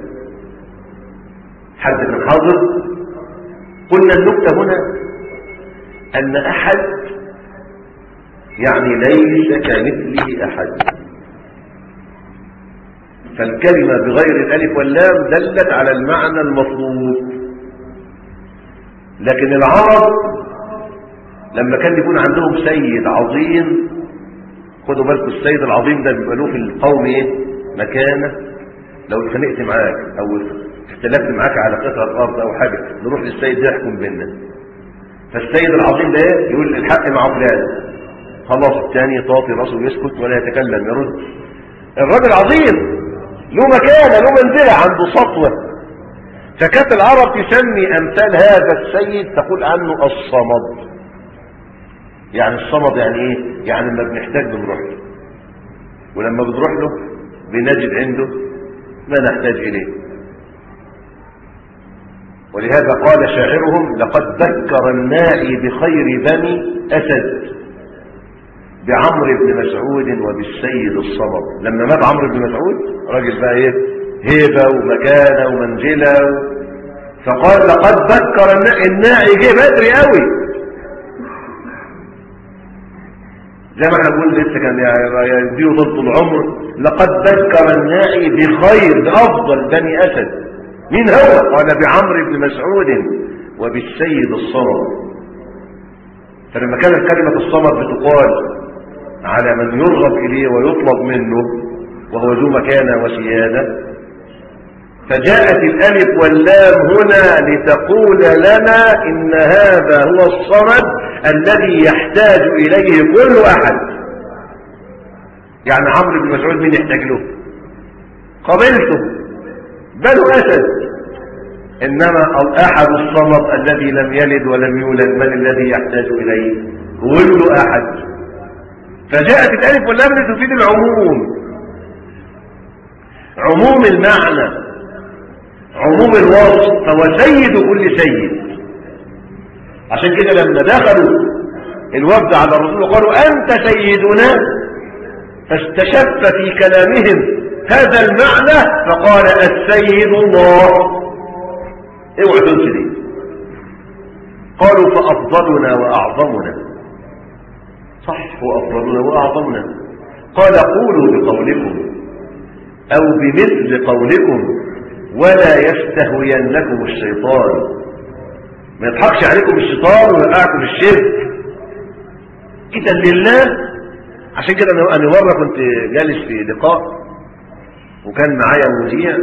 حد كان حاضر قلنا النكتة هنا أن أحد يعني ليس كمثله أحد فالكلمة بغير الألف واللام دلت على المعنى المطلوب لكن العرب لما كان يكون عندهم سيد عظيم خدوا بالكم السيد العظيم ده بيبقى له في القوم ايه مكانه لو اتخانقت معاك او اختلفت معاك على قطعه ارض او حاجه نروح للسيد ده يحكم بيننا فالسيد العظيم ده ايه يقول الحق مع فلان خلاص الثاني طاطي راسه يسكت ولا يتكلم يرد الراجل عظيم له مكانه له منزله عنده سطوه فكانت العرب تسمي امثال هذا السيد تقول عنه الصمد يعني الصمد يعني ايه يعني لما بنحتاج بنروح له ولما بنروح له بنجد عنده ما نحتاج اليه ولهذا قال شاعرهم لقد ذكر النائي بخير بني اسد بعمرو بن مسعود وبالسيد الصمد لما مات عمرو بن مسعود راجل بقى ايه هيبه ومكانه ومنزله و... فقال لقد ذكر النائي جه بدري قوي زي ما احنا بنقول لسه كان يديه طول العمر لقد ذكر النائي بخير بافضل بني اسد مين هو قال بعمرو بن مسعود وبالسيد الصمد فلما كانت كلمه الصمد بتقال على من يرغب اليه ويطلب منه وهو ذو مكانه وسياده فجاءت الالف واللام هنا لتقول لنا ان هذا هو الصمد الذي يحتاج اليه كل احد يعني عمرو بن مسعود مين يحتاج له قبلته بنو اسد انما الاحد الصمد الذي لم يلد ولم يولد من الذي يحتاج اليه كل احد فجاءت الالف واللام لتفيد العموم عموم المعنى عموم الوصف فهو سيد كل سيد عشان كده لما دخلوا الوفد على الرسول وقالوا أنت سيدنا فاستشف في كلامهم هذا المعنى فقال السيد الله اوعى تنسي دي قالوا فأفضلنا وأعظمنا صح وأفضلنا وأعظمنا قال قولوا بقولكم أو بمثل قولكم ولا يستهوينكم الشيطان ما يضحكش عليكم الشيطان ويوقعكم في الشرك إذا لله عشان كده أنا أنا مرة كنت جالس في لقاء وكان معايا مذيع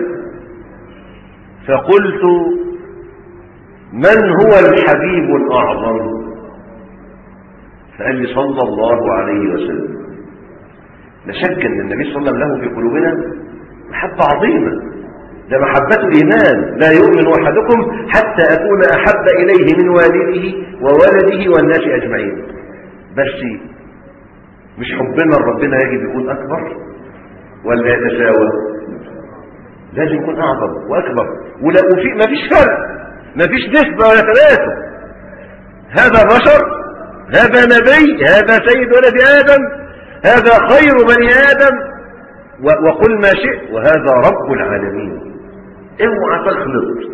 فقلت من هو الحبيب الأعظم فقال لي صلى الله عليه وسلم لا شك أن النبي صلى الله عليه وسلم له في قلوبنا محبة عظيمة ده محبة الإيمان لا يؤمن أحدكم حتى أكون أحب إليه من والده وولده والناس أجمعين بس مش حبنا لربنا يجب يكون أكبر ولا يتساوى لازم يكون أعظم وأكبر ولا وفي ما فيش فرق ما فيش نسبة ولا تناسب هذا بشر هذا نبي هذا سيد ولد آدم هذا خير بني آدم و- وقل ما شئت وهذا رب العالمين اوعى تخلط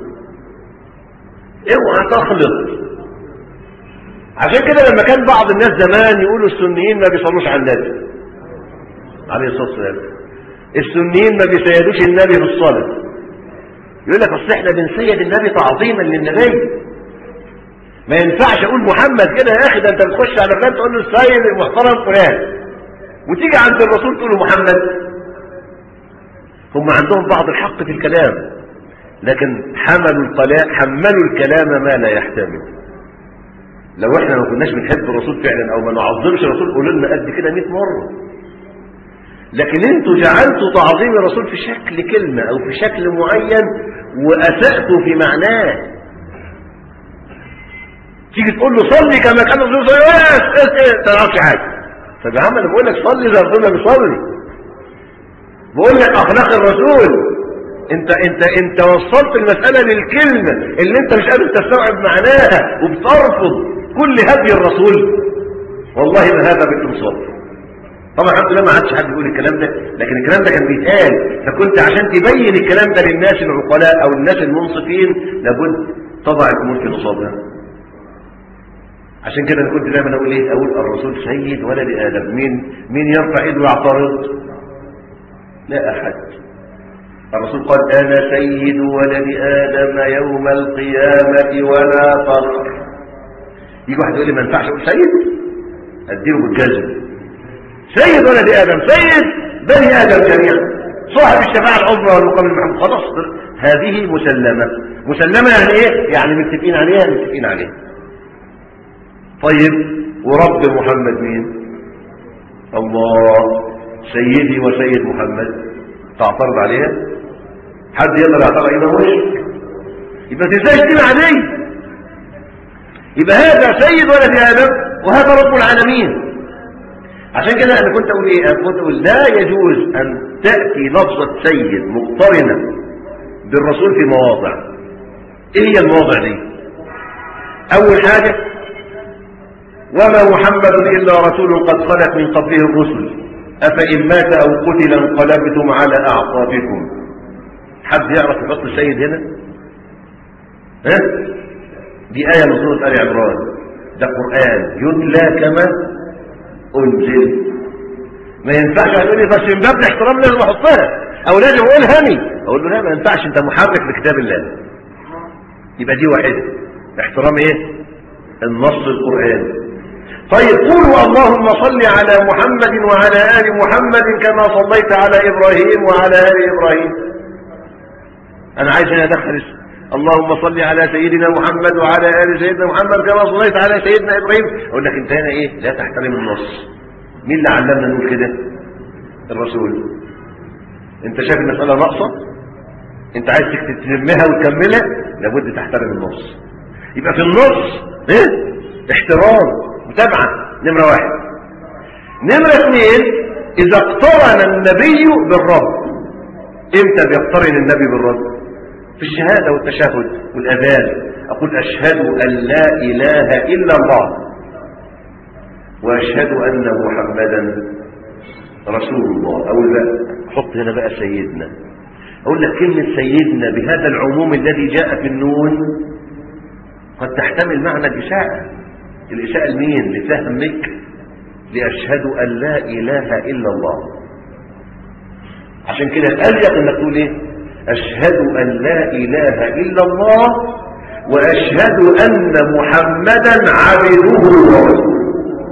اوعى تخلط عشان كده لما كان بعض الناس زمان يقولوا السنيين ما بيصلوش على النبي عليه الصلاه والسلام السنيين ما بيسيدوش النبي في الصلاه يقول لك اصل احنا بنسيد النبي تعظيما للنبي ما ينفعش اقول محمد كده يا اخي ده انت بتخش على فلان تقول له السيد المحترم فلان وتيجي عند الرسول تقول له محمد هم عندهم بعض الحق في الكلام لكن حملوا الكلام حملوا الكلام ما لا يحتمل لو احنا ما كناش بنحب الرسول فعلا او ما نعظمش الرسول قولوا لنا قد كده 100 مره لكن انتوا جعلتوا تعظيم الرسول في شكل كلمه او في شكل معين واساتوا في معناه تيجي تقول له صلي كما كان الرسول صلى الله عليه وسلم ما تعرفش حاجه طب يا عم انا بقول لك صلي زي الرسول بيصلي بقول لك اخلاق الرسول انت انت انت وصلت المساله للكلمه اللي انت مش قادر تستوعب معناها وبترفض كل هدي الرسول والله ما هذا بالانصاف طبعا الحمد لله ما عادش حد بيقول الكلام ده لكن الكلام ده كان بيتقال فكنت عشان تبين الكلام ده للناس العقلاء او الناس المنصفين لابد تضع الامور في نصابها عشان كده انا كنت دايما اقول ايه اقول الرسول سيد ولد ادم مين مين يرفع ايده ويعترض لا احد الرسول قال انا سيد ولد ادم يوم القيامه ولا فخر يجي واحد يقول لي ما ينفعش اقول سيد اديله بالجزم سيد ولد ادم سيد بني ادم جميعا صاحب الشفاعه العظمى والمقام المحمود خلاص هذه مسلمه مسلمه يعني ايه يعني متفقين عليها متفقين عليها طيب ورب محمد مين الله سيدي وسيد محمد تعترض عليها حد يقدر يعترض عليها وش يبقى تنساش دي عادية يبقى هذا سيد ولد ادم وهذا رب العالمين عشان كده انا كنت اقول ايه انا كنت اقول لا يجوز ان تاتي لفظه سيد مقترنه بالرسول في مواضع ايه هي المواضع دي اول حاجه وما محمد إلا رسول قد خلت من قبله الرسل أفإن مات أو قتل انقلبتم على أعقابكم حد يعرف يحط السيد هنا ها دي آية من سورة آل عمران ده قرآن يتلى كما أنزل ما ينفعش يقول لي بس من باب الاحترام لازم احطها او لازم اقول هني اقول له لا ما ينفعش انت محرك لكتاب الله يبقى دي واحده احترام ايه النص القرآني طيب قولوا اللهم صل على محمد وعلى آل محمد كما صليت على إبراهيم وعلى آل إبراهيم أنا عايز هنا أدخل اسم اللهم صل على سيدنا محمد وعلى آل سيدنا محمد كما صليت على سيدنا إبراهيم أقول لك أنت هنا إيه لا تحترم النص مين اللي علمنا نقول كده الرسول أنت شايف المسألة ناقصة أنت عايز تلمها وتكملها لابد تحترم النص يبقى في النص ايه احترام متابعة نمرة واحد نمرة اثنين إذا اقترن النبي بالرب امتى بيقترن النبي بالرب في الشهادة والتشهد والأذان أقول أشهد أن لا إله إلا الله وأشهد أن محمدا رسول الله أقول بقى حط هنا بقى سيدنا أقول لك كلمة سيدنا بهذا العموم الذي جاء في النون قد تحتمل معنى الإساءة الإساءة لمين لفهمك لأشهد أن لا إله إلا الله عشان كده الأليق انك تقول ايه أشهد أن لا إله إلا الله وأشهد أن محمدا عبده ورسوله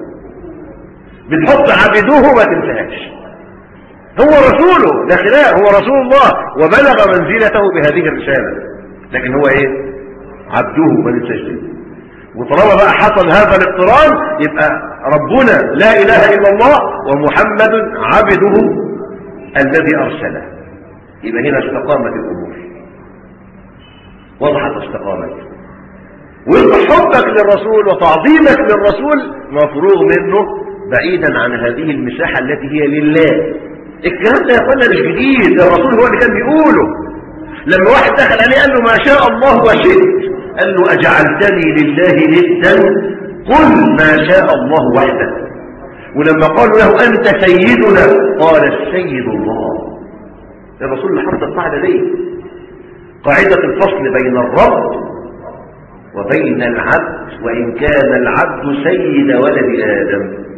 بتحط عبده ما تنساهاش هو رسوله لا خلاف هو رسول الله وبلغ منزلته بهذه الرسالة لكن هو ايه عبده ما ننساش دي. وطالما بقى حصل هذا الاقتران يبقى ربنا لا اله الا الله ومحمد عبده الذي ارسله يبقى هنا استقامت الامور وضحت استقامت وانت حبك للرسول وتعظيمك للرسول مفروغ منه بعيدا عن هذه المساحة التي هي لله الكلام ده يا اخوانا مش جديد الرسول هو اللي كان بيقوله لما واحد دخل عليه قال له ما شاء الله وشئت قال له أجعلتني لله ندا قل ما شاء الله وحده ولما قالوا له أنت سيدنا قال السيد الله الرسول اللي حط القاعدة دي قاعدة الفصل بين الرب وبين العبد وإن كان العبد سيد ولد آدم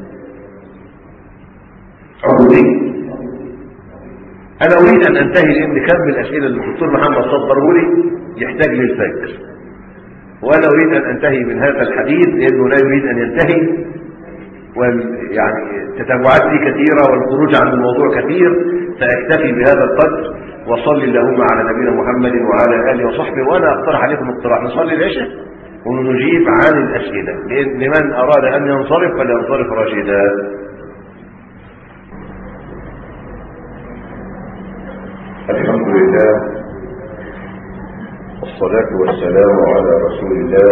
عبودية أنا أريد أن أنتهي لأن كم من الأسئلة اللي الدكتور محمد صدره لي يحتاج للفجر وأنا أريد أن أنتهي من هذا الحديث لأنه لا يريد أن ينتهي وال يعني التتابعات دي كثيرة والخروج عن الموضوع كثير فأكتفي بهذا القدر وصلي اللهم على نبينا محمد وعلى آله وصحبه وأنا أقترح عليكم اقتراح نصلي العشاء ونجيب عن الأسئلة لمن أراد أن ينصرف فلينصرف راشدا الحمد لله والصلاة والسلام على رسول الله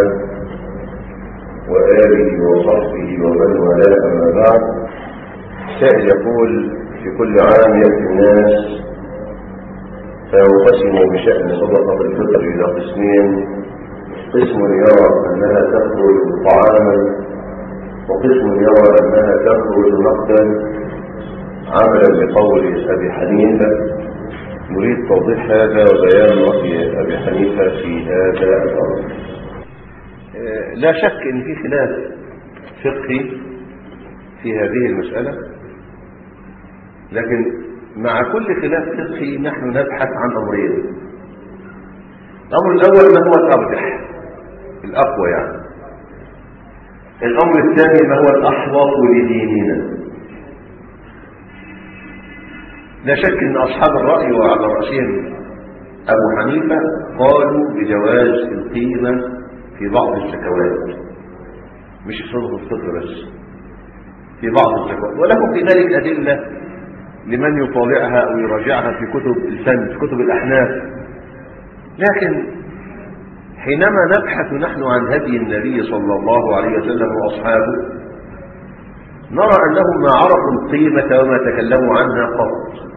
وآله وصحبه ومن والاه أما بعد سائل يقول في كل عام يأتي الناس فينقسم بشأن صدقة الفطر إلى قسمين قسم يرى أنها تخرج طعاما وقسم يرى أنها تخرج نقدا عملا بقول أبي حنيفة نريد توضيح هذا وبيان رأي أبي حنيفة في هذا الأمر لا شك ان في خلاف فقهي في هذه المسألة لكن مع كل خلاف فقهي نحن نبحث عن أمرين الأمر الأول ما هو الأرجح الأقوى يعني الأمر الثاني ما هو الأحوط لديننا لا شك ان اصحاب الرأي وعلى رأسهم ابو حنيفة قالوا بجواز القيمة في بعض الزكوات مش في صدق الفطر بس في بعض الزكوات ولهم في ذلك أدلة لمن يطالعها أو يراجعها في كتب الفن في كتب الأحناف لكن حينما نبحث نحن عن هدي النبي صلى الله عليه وسلم وأصحابه نرى أنهم ما عرفوا القيمة وما تكلموا عنها قط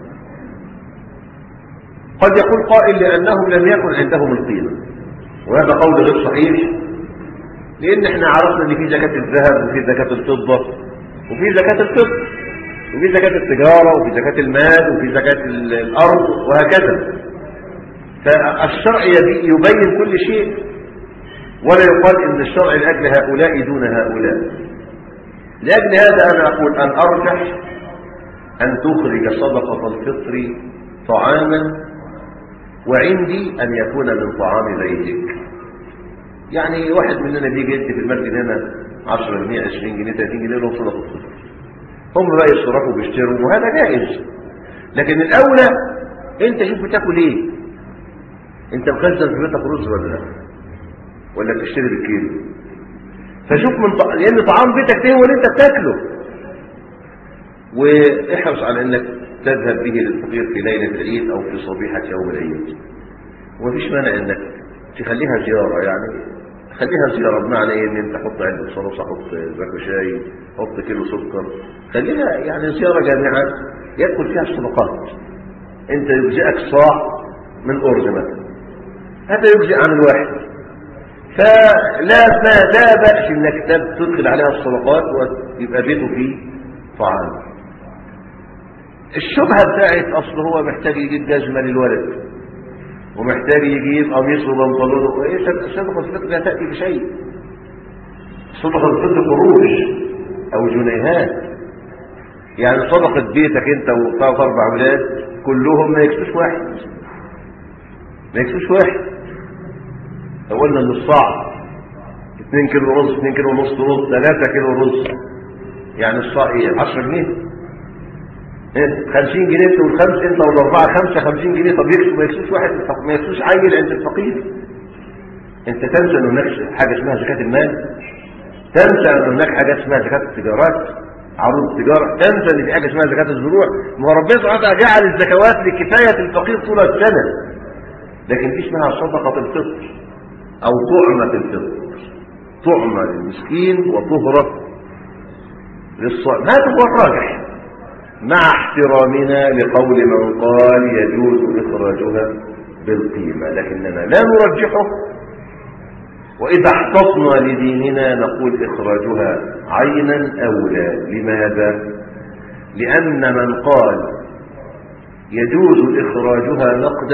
قد يقول قائل لأنهم لم يكن عندهم القيمة وهذا قول غير صحيح لأن احنا عرفنا أن في زكاة الذهب وفي زكاة الفضة وفي زكاة الفضة وفي زكاة التجارة وفي زكاة المال وفي زكاة الأرض وهكذا فالشرع يبين كل شيء ولا يقال ان الشرع لأجل هؤلاء دون هؤلاء لأجل هذا أنا أقول أن أرجح أن تخرج صدقة الفطر طعاما وعندي أن يكون من طعام بيتك يعني واحد مننا بيجي يدي في المسجد هنا 10 جنيه 20 جنيه 30 جنيه لهم صدقة الفطر هم بقى يصرفوا ويشتروا وهذا جائز لكن الأولى أنت شوف بتاكل إيه أنت مخزن في بيتك رز ولا لا ولا بتشتري بالكيلو فشوف من ط... لان طعام بيتك ده هو اللي انت بتاكله واحرص على انك تذهب به للفقير في ليله العيد او في صبيحه يوم العيد ومفيش مانع انك تخليها زياره يعني خليها زيارة بمعنى ايه ان انت حط علبة صلصة حط باكو شاي حط كيلو سكر خليها يعني زيارة جامعة يدخل فيها الصدقات انت يجزئك صاع من أرز مثلا هذا يجزئ عن الواحد فلا ما لا بأس انك تب- تدخل عليها الصدقات ويبقى بيته فيه طعام الشبهة بتاعت اصل هو محتاج يجيب جزمة للولد ومحتاج يجيب قميص وبنطلون وايه صدقة الفطر لا تأتي بشيء صدقة الفطر قروش او جنيهات يعني صدقة بيتك انت وثلاث اربع اولاد كلهم ما يكسوش واحد ما يكسوش واحد لو قلنا ان الصاع 2 كيلو رز 2 كيلو ونص رز 3 كيلو رز يعني الصاع ايه 10 جنيه ايه 50 جنيه انت والخمس انت والاربعه خمسه 50 جنيه طب يكسب ما يكسبش واحد الفق- ما يكسبش عيل عند الفقير انت تنسى ان هناك حاجه اسمها زكاه المال تنسى ان هناك حاجه اسمها زكاه التجارات عروض التجاره تنسى ان في حاجه اسمها زكاه الزروع ما هو ربنا سبحانه وتعالى جعل الزكوات لكفايه الفقير طول السنه لكن دي اسمها صدقه الفطر او طعمه الفطر طعمه للمسكين وطهره للصائم هذا هو الراجح مع احترامنا لقول من قال يجوز إخراجها بالقيمة لكننا لا نرجحه وإذا احتطنا لديننا نقول إخراجها عينا أولى لماذا؟ لأن من قال يجوز إخراجها نقدا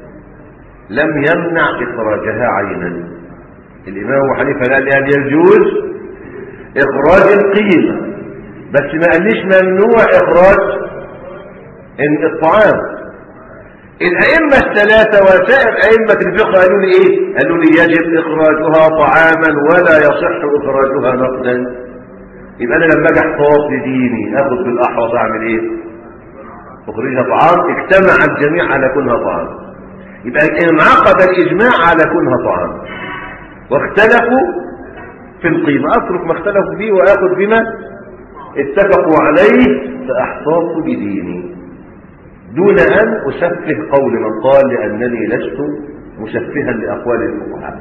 لم يمنع إخراجها عينا الإمام أبو حنيفة قال قال يجوز إخراج القيمة بس ما قاليش ممنوع إخراج إن الطعام الأئمة الثلاثة وسائر أئمة الفقه قالوا لي إيه؟ قالوا لي يجب إخراجها طعاما ولا يصح إخراجها نقدا يبقى أنا لما أجي أحتاط لديني آخد بالأحوط أعمل إيه؟ أخرجها طعام اجتمع الجميع على كونها طعام يبقى انعقد الإجماع على كونها طعام واختلفوا في القيمة أترك ما اختلفوا فيه وآخذ بما اتفقوا عليه فأحتاط بديني دون أن أسفه قول من قال لأنني لست مسفها لأقوال الفقهاء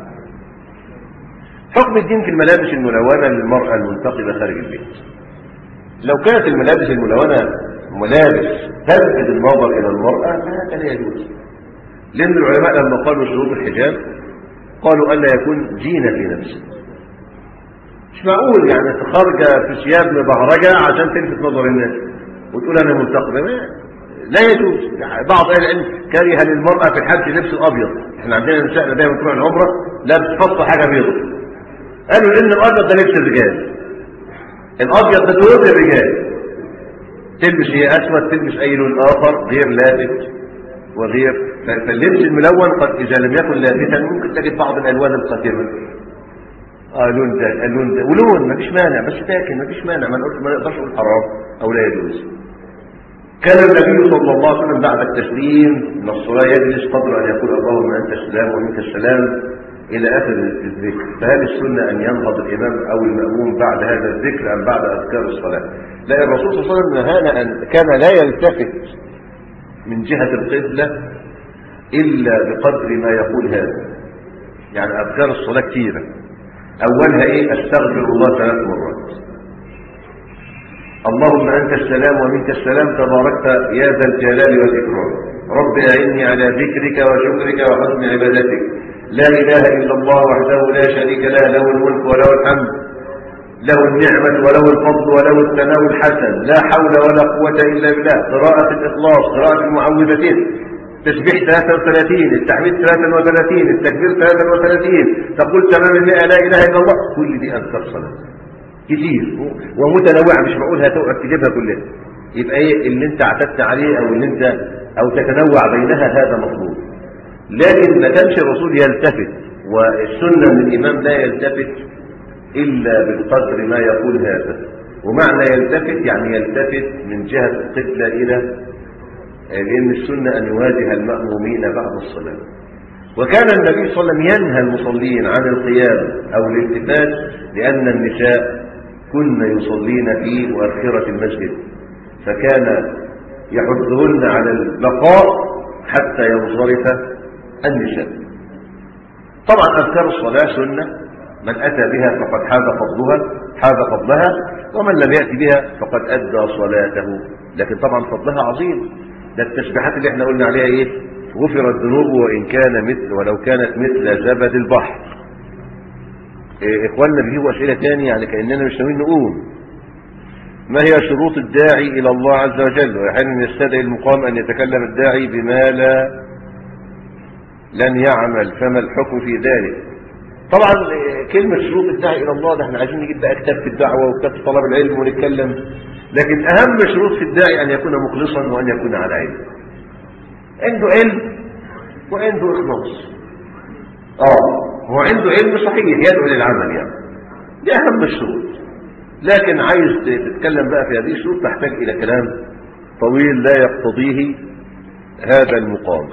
حكم الدين في الملابس الملونة للمرأة المنتقبة خارج البيت لو كانت الملابس الملونة ملابس تلفت النظر إلى المرأة فهذا لا يجوز لأن العلماء لما قالوا شروط الحجاب قالوا ألا يكون زينة في نفسه مش معقول يعني خارجة في ثياب مبهرجة عشان تلفت نظر الناس وتقول أنا منتقبة ما- لا يجوز يعني بعض أهل العلم كره للمرأة في الحج لبس الأبيض احنا عندنا نسائنا دايما تروح العمرة لا بتحط حاجة بيضة قالوا لأن الأبيض ده لبس الرجال الأبيض ده ثوب الرجال تلبس هي أسود تلبس أي لون آخر غير لافت وغير ف- فاللبس الملون قد إذا لم يكن لافتا ممكن تجد بعض الألوان القاتمة اه لون ده اللون ده ولون مفيش مانع بس لكن مفيش مانع ما نقول ما نقدرش نقول حرام او لا يجوز كان النبي صلى الله عليه وسلم بعد التسليم من الصلاه يجلس قبل ان يقول اللهم انت السلام ومنك السلام الى اخر الذكر فهل السنه ان ينهض الامام او الماموم بعد هذا الذكر ام بعد اذكار الصلاه لا الرسول صلى الله عليه وسلم نهانا ان كان لا يلتفت من جهه القبله الا بقدر ما يقول هذا يعني اذكار الصلاه كثيره أولها إيه أستغفر الله ثلاث مرات اللهم أنت السلام ومنك السلام تباركت يا ذا الجلال والإكرام رب أعني على ذكرك وشكرك وحسن عبادتك لا إله إلا الله وحده لا شريك له له الملك وله الحمد له النعمة وله الفضل وله الثناء الحسن لا حول ولا قوة إلا بالله قراءة الإخلاص قراءة المعوذتين تسبيح 33 التحميد 33 التكبير 33 تقول تمام المئة لا إله إلا الله كل دي أذكار صلاة كتير ومتنوعة مش معقول هتقعد تجيبها كلها يبقى ايه اللي انت اعتدت عليه او اللي انت او تتنوع بينها هذا مطلوب لكن ما كانش الرسول يلتفت والسنة من الإمام لا يلتفت إلا بالقدر ما يقول هذا ومعنى يلتفت يعني يلتفت من جهة القبلة إلى لأن السنة أن يواجه المأمومين بعد الصلاة وكان النبي صلى الله عليه وسلم ينهى المصلين عن القيام أو الالتفات لأن النساء كن يصلين في مؤخرة المسجد فكان يحثهن على البقاء حتى ينصرف النساء طبعا أذكار الصلاة سنة من أتى بها فقد حاز فضلها حاز فضلها ومن لم يأتي بها فقد أدى صلاته لكن طبعا فضلها عظيم ده التسبيحات اللي احنا قلنا عليها ايه غفر الذنوب وإن كان مثل ولو كانت مثل زبد البحر إيه إخواننا بيجيبوا أسئلة تاني يعني كأننا مش ناويين نقوم ما هي شروط الداعي إلى الله عز وجل وأحيانا يستدعي المقام أن يتكلم الداعي بما لا لن يعمل فما الحكم في ذلك طبعا كلمة شروط الداعي إلى الله ده احنا عايزين نجيب بقى كتاب في الدعوة وكتاب في طلب العلم ونتكلم لكن أهم شروط في الداعي أن يكون مخلصا وأن يكون على علم عنده علم وعنده إخلاص اه هو عنده علم صحيح يدعو للعمل يعني دي أهم الشروط لكن عايز تتكلم بقى في هذه الشروط تحتاج إلى كلام طويل لا يقتضيه هذا المقام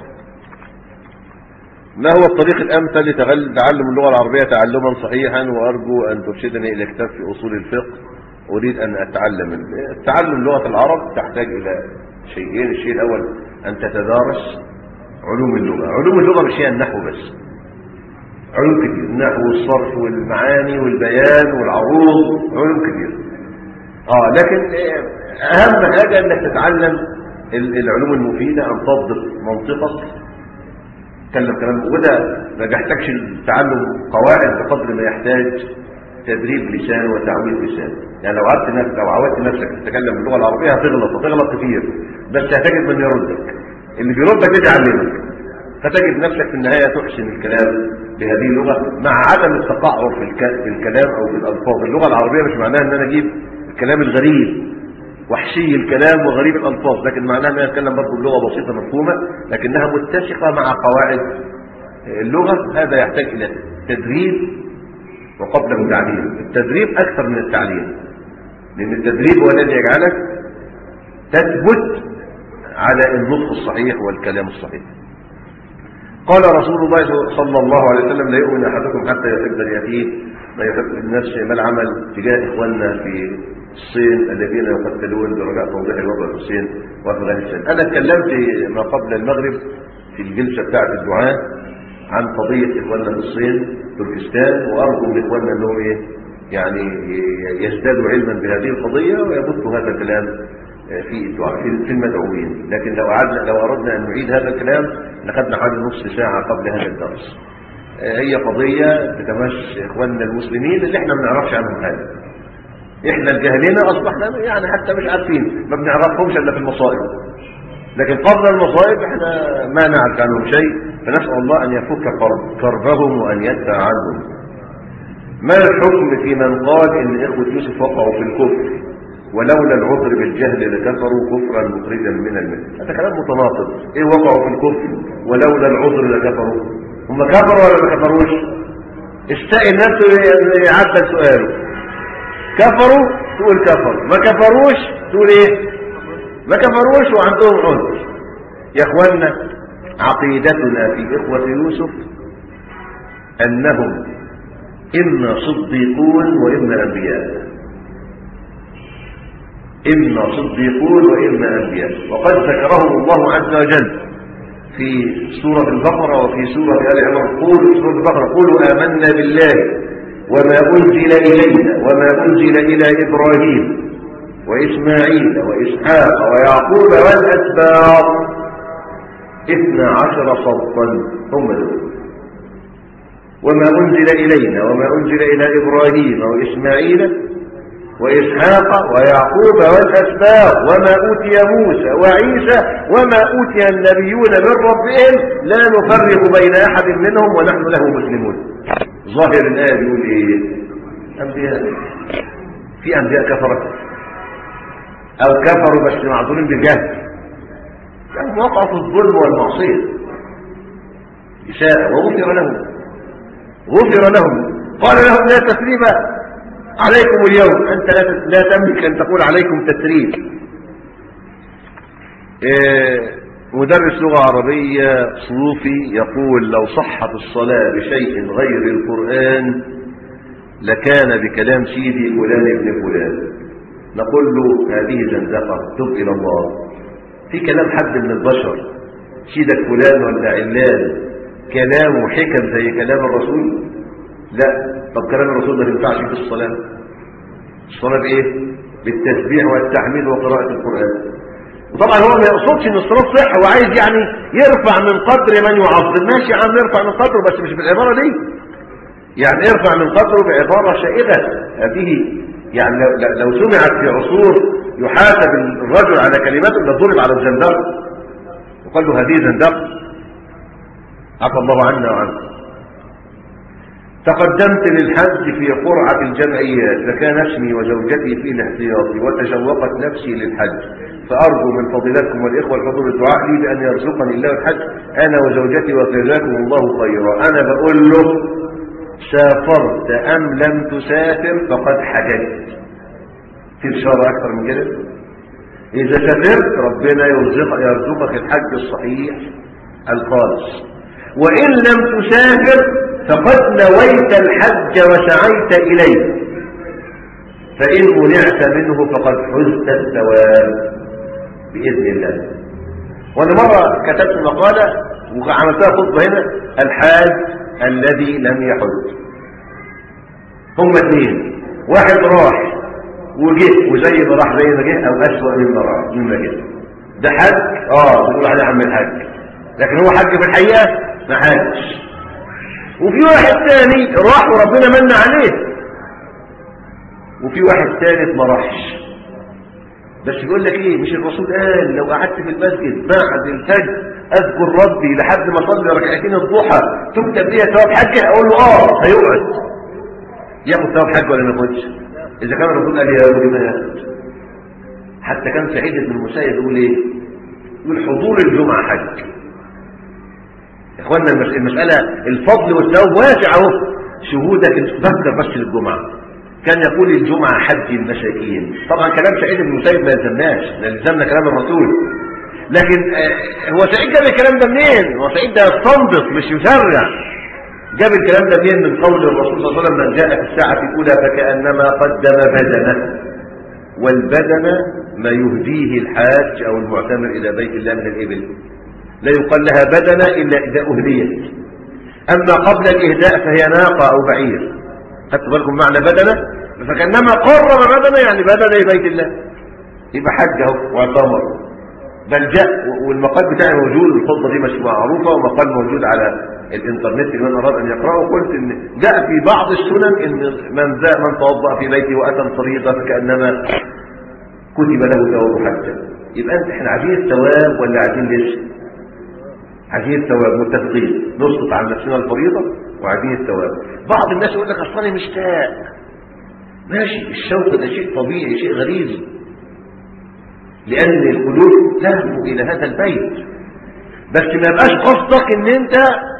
ما هو الطريق الأمثل لتعلم اللغة العربية تعلما صحيحا وأرجو أن ترشدني إلى كتاب في أصول الفقه أريد أن أتعلم تعلم لغة العرب تحتاج إلى شيئين الشيء الأول أن تتدارس علوم اللغة علوم اللغة مش هي النحو بس علوم كتير النحو والصرف والمعاني والبيان والعروض علوم كتير آه لكن أهم حاجة أنك تتعلم العلوم المفيدة أن تضبط منطقك تكلم كلام وده ما بيحتاجش التعلم قواعد بقدر ما يحتاج تدريب لسان وتعويد لسان يعني لو عدت نفسك لو عودت نفسك تتكلم باللغه العربيه هتغلط هتغلط كتير بس هتجد من يردك اللي بيردك ده يعلمك فتجد نفسك في النهايه تحسن الكلام بهذه اللغه مع عدم التقعر في, الك... في الكلام او في الالفاظ اللغه العربيه مش معناها ان انا اجيب الكلام الغريب وحشي الكلام وغريب الألفاظ لكن معناها أنها يتكلم برضه بلغة بسيطة مفهومة لكنها متسقة مع قواعد اللغة هذا يحتاج إلى تدريب وقبله تعليم التدريب أكثر من التعليم لأن التدريب هو الذي يجعلك تثبت على النطق الصحيح والكلام الصحيح قال رسول الله صلى الله عليه وسلم لا يؤمن أحدكم حتى يحب لأخيه ما يحب النفس ما العمل تجاه إخواننا في الصين الذين يقتلون برجاء توضيح الوضع في الصين وافغانستان انا اتكلمت ما قبل المغرب في الجلسه بتاعه الدعاء عن قضيه اخواننا في الصين تركستان وارجو من اخواننا انهم ايه يعني يزدادوا علما بهذه القضيه ويبثوا هذا الكلام في الدعاء في المدعوين لكن لو أعدنا لو اردنا ان نعيد هذا الكلام لخدنا حوالي نصف ساعه قبل هذا الدرس هي قضيه بتمشي اخواننا المسلمين اللي احنا ما بنعرفش عنهم حاجه احنا الجاهلين اصبحنا يعني حتى مش عارفين ما بنعرفهمش الا في المصائب لكن قبل المصائب احنا ما نعرف عنهم شيء فنسال الله ان يفك كربهم وان يدفع عنهم ما الحكم في من قال ان اخوه يوسف وقعوا في الكفر ولولا العذر بالجهل لكفروا كفرا مخرجا من المله هذا كلام متناقض ايه وقعوا في الكفر ولولا العذر لكفروا هم كفروا ولا ما كفروش استائل نفسه يعدل سؤاله كفروا تقول كفر ما كفروش تقول ايه ما كفروش وعندهم عذر يا اخوانا عقيدتنا في اخوة يوسف انهم اما صديقون واما انبياء اما صديقون واما انبياء وقد ذكرهم الله عز وجل في سورة البقرة وفي سورة آل عمران قولوا سورة البقرة قولوا آمنا بالله وما أنزل إلينا وما أنزل إلى إبراهيم وإسماعيل وإسحاق ويعقوب والأسباط اثنا عشر صفا هم دول وما أنزل إلينا وما أنزل إلى إبراهيم وإسماعيل وإسحاق ويعقوب والأسباط وما أوتي موسى وعيسى وما أوتي النبيون من ربهم لا نفرق بين أحد منهم ونحن له مسلمون ظاهر الآية بيقول إيه أنبياء في أنبياء كفرت أو كفروا بس معذورين بالجهل يعني وقعوا في الظلم والمعصية إساءة وغفر لهم غفر لهم قال لهم لا تسريب عليكم اليوم أنت لا لا تملك أن تقول عليكم تسريب إيه مدرس لغة عربية صوفي يقول لو صحت الصلاة بشيء غير القرآن لكان بكلام سيدي فلان ابن فلان نقول له هذه زندقة تب إلى الله في كلام حد من البشر سيدك فلان ولا علان كلامه حكم زي كلام الرسول لا طب كلام الرسول ما ينفعش في الصلاة الصلاة بإيه بالتسبيح والتحميد وقراءة القرآن وطبعا هو ما يقصدش ان الصلاة صح هو عايز يعني يرفع من قدر من يعظم ماشي يا عم يرفع من قدره بس مش بالعبارة دي يعني يرفع من قدره بعبارة شائغة هذه يعني لو, لو سمعت في عصور يحاسب الرجل على كلماته لضرب على الزندق وقال له هذه زندق عفى الله عنا وعنكم تقدمت للحج في قرعة الجمعيات فكان اسمي وزوجتي في الاحتياط وتشوقت نفسي للحج فأرجو من فضيلتكم والإخوة الحضور الدعاء لي بأن يرزقني الله الحج أنا وزوجتي وجزاكم الله خيرا أنا بقول له سافرت أم لم تسافر فقد حججت في إشارة أكثر من كده إذا سافرت ربنا يرزق يرزقك الحج الصحيح الخالص وإن لم تسافر فقد نويت الحج وسعيت إليه فإن منعت منه فقد حزت الثواب بإذن الله وأنا مرة كتبت مقالة وعملتها خطبة هنا الحاج الذي لم يحج هم اثنين واحد راح وجه وزي ما راح زي ما جه أو أسوأ مما راح مما جه ده حج اه بنقول عليه عم الحج لكن هو حج في الحقيقة ما حجش وفي واحد ثاني راح وربنا من عليه وفي واحد ثالث ما راحش بس يقول لك ايه مش الرسول قال لو قعدت في المسجد بعد الفجر اذكر ربي لحد ما اصلي ركعتين الضحى تكتب لي ثواب حج اقول له اه هيقعد ياخد ثواب حج ولا ما ياخدش اذا كان الرسول قال يا ابني ما ياخد حتى كان سعيد بن المسيب يقول ايه يقول حضور الجمعه حج يا اخوانا المساله الفضل والثواب واسع اهو شهودك تذكر بس للجمعه كان يقول الجمعة حج المساكين طبعا كلام سعيد بن المسيب ما يلزمناش يلزمنا كلام الرسول لكن آه هو سعيد جاب الكلام ده منين هو سعيد ده يستنبط مش يسرع جاب الكلام ده منين من قول الرسول صلى الله عليه وسلم من جاء في الساعة الأولى فكأنما قدم بدنه والبدن ما يهديه الحاج أو المعتمر إلى بيت الله من الإبل لا يقال لها بدنة إلا إذا أهديت أما قبل الإهداء فهي ناقة أو بعير خدتوا بالكم معنى بدنة فكأنما قرب بدنة يعني بدنة بيت الله يبقى حج اهو واعتمر بل جاء والمقال بتاعي موجود الخطبه دي مش معروفه ومقال موجود على الانترنت لمن اراد ان يقراه قلت ان جاء في بعض السنن ان من ذا من توضا في بيته واتى الفريضه فكانما كتب له ثواب حجه يبقى انت احنا عايزين الثواب ولا عايزين ليش؟ عايزين الثواب متفقين نسقط عن نفسنا الفريضه وعايزين الثواب بعض الناس يقول لك اصل انا مشتاق ماشي الشوق ده شيء طبيعي شيء غريزي لان القلوب تهفو الى هذا البيت بس ما يبقاش قصدك ان انت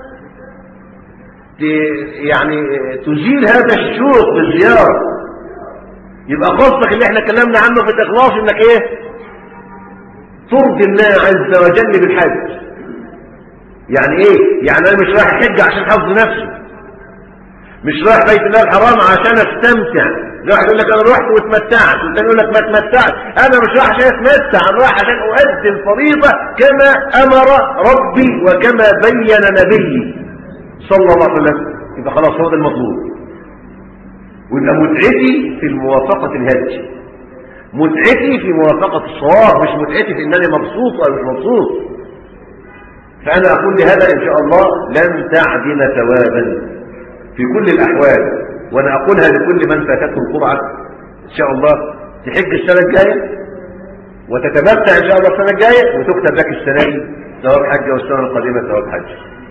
يعني تزيل هذا الشوق بالزيارة يبقى قصدك اللي احنا اتكلمنا عنه في الاخلاص انك ايه ترضي الله عز وجل بالحج يعني ايه يعني انا مش رايح حج عشان حفظ نفسي مش رايح بيت الله الحرام عشان استمتع واحد يقول لك انا رحت واتمتعت والثاني يقول لك ما اتمتعت انا مش رايح عشان اتمتع انا رايح عشان اؤدي الفريضه كما امر ربي وكما بين نبيي صلى الله عليه وسلم يبقى خلاص هو ده المطلوب ويبقى متعتي في موافقه الهدي متعتي في موافقه الصواب مش متعتي في انني مبسوط ولا مش مبسوط فانا اقول لهذا ان شاء الله لن تعدم ثوابا في كل الأحوال وأنا أقولها لكل من فاتته القرعة إن شاء الله تحج السنة الجاية وتتمتع إن شاء الله السنة الجاية وتكتب لك السنة دي ثواب حج والسنة القادمة ثواب حج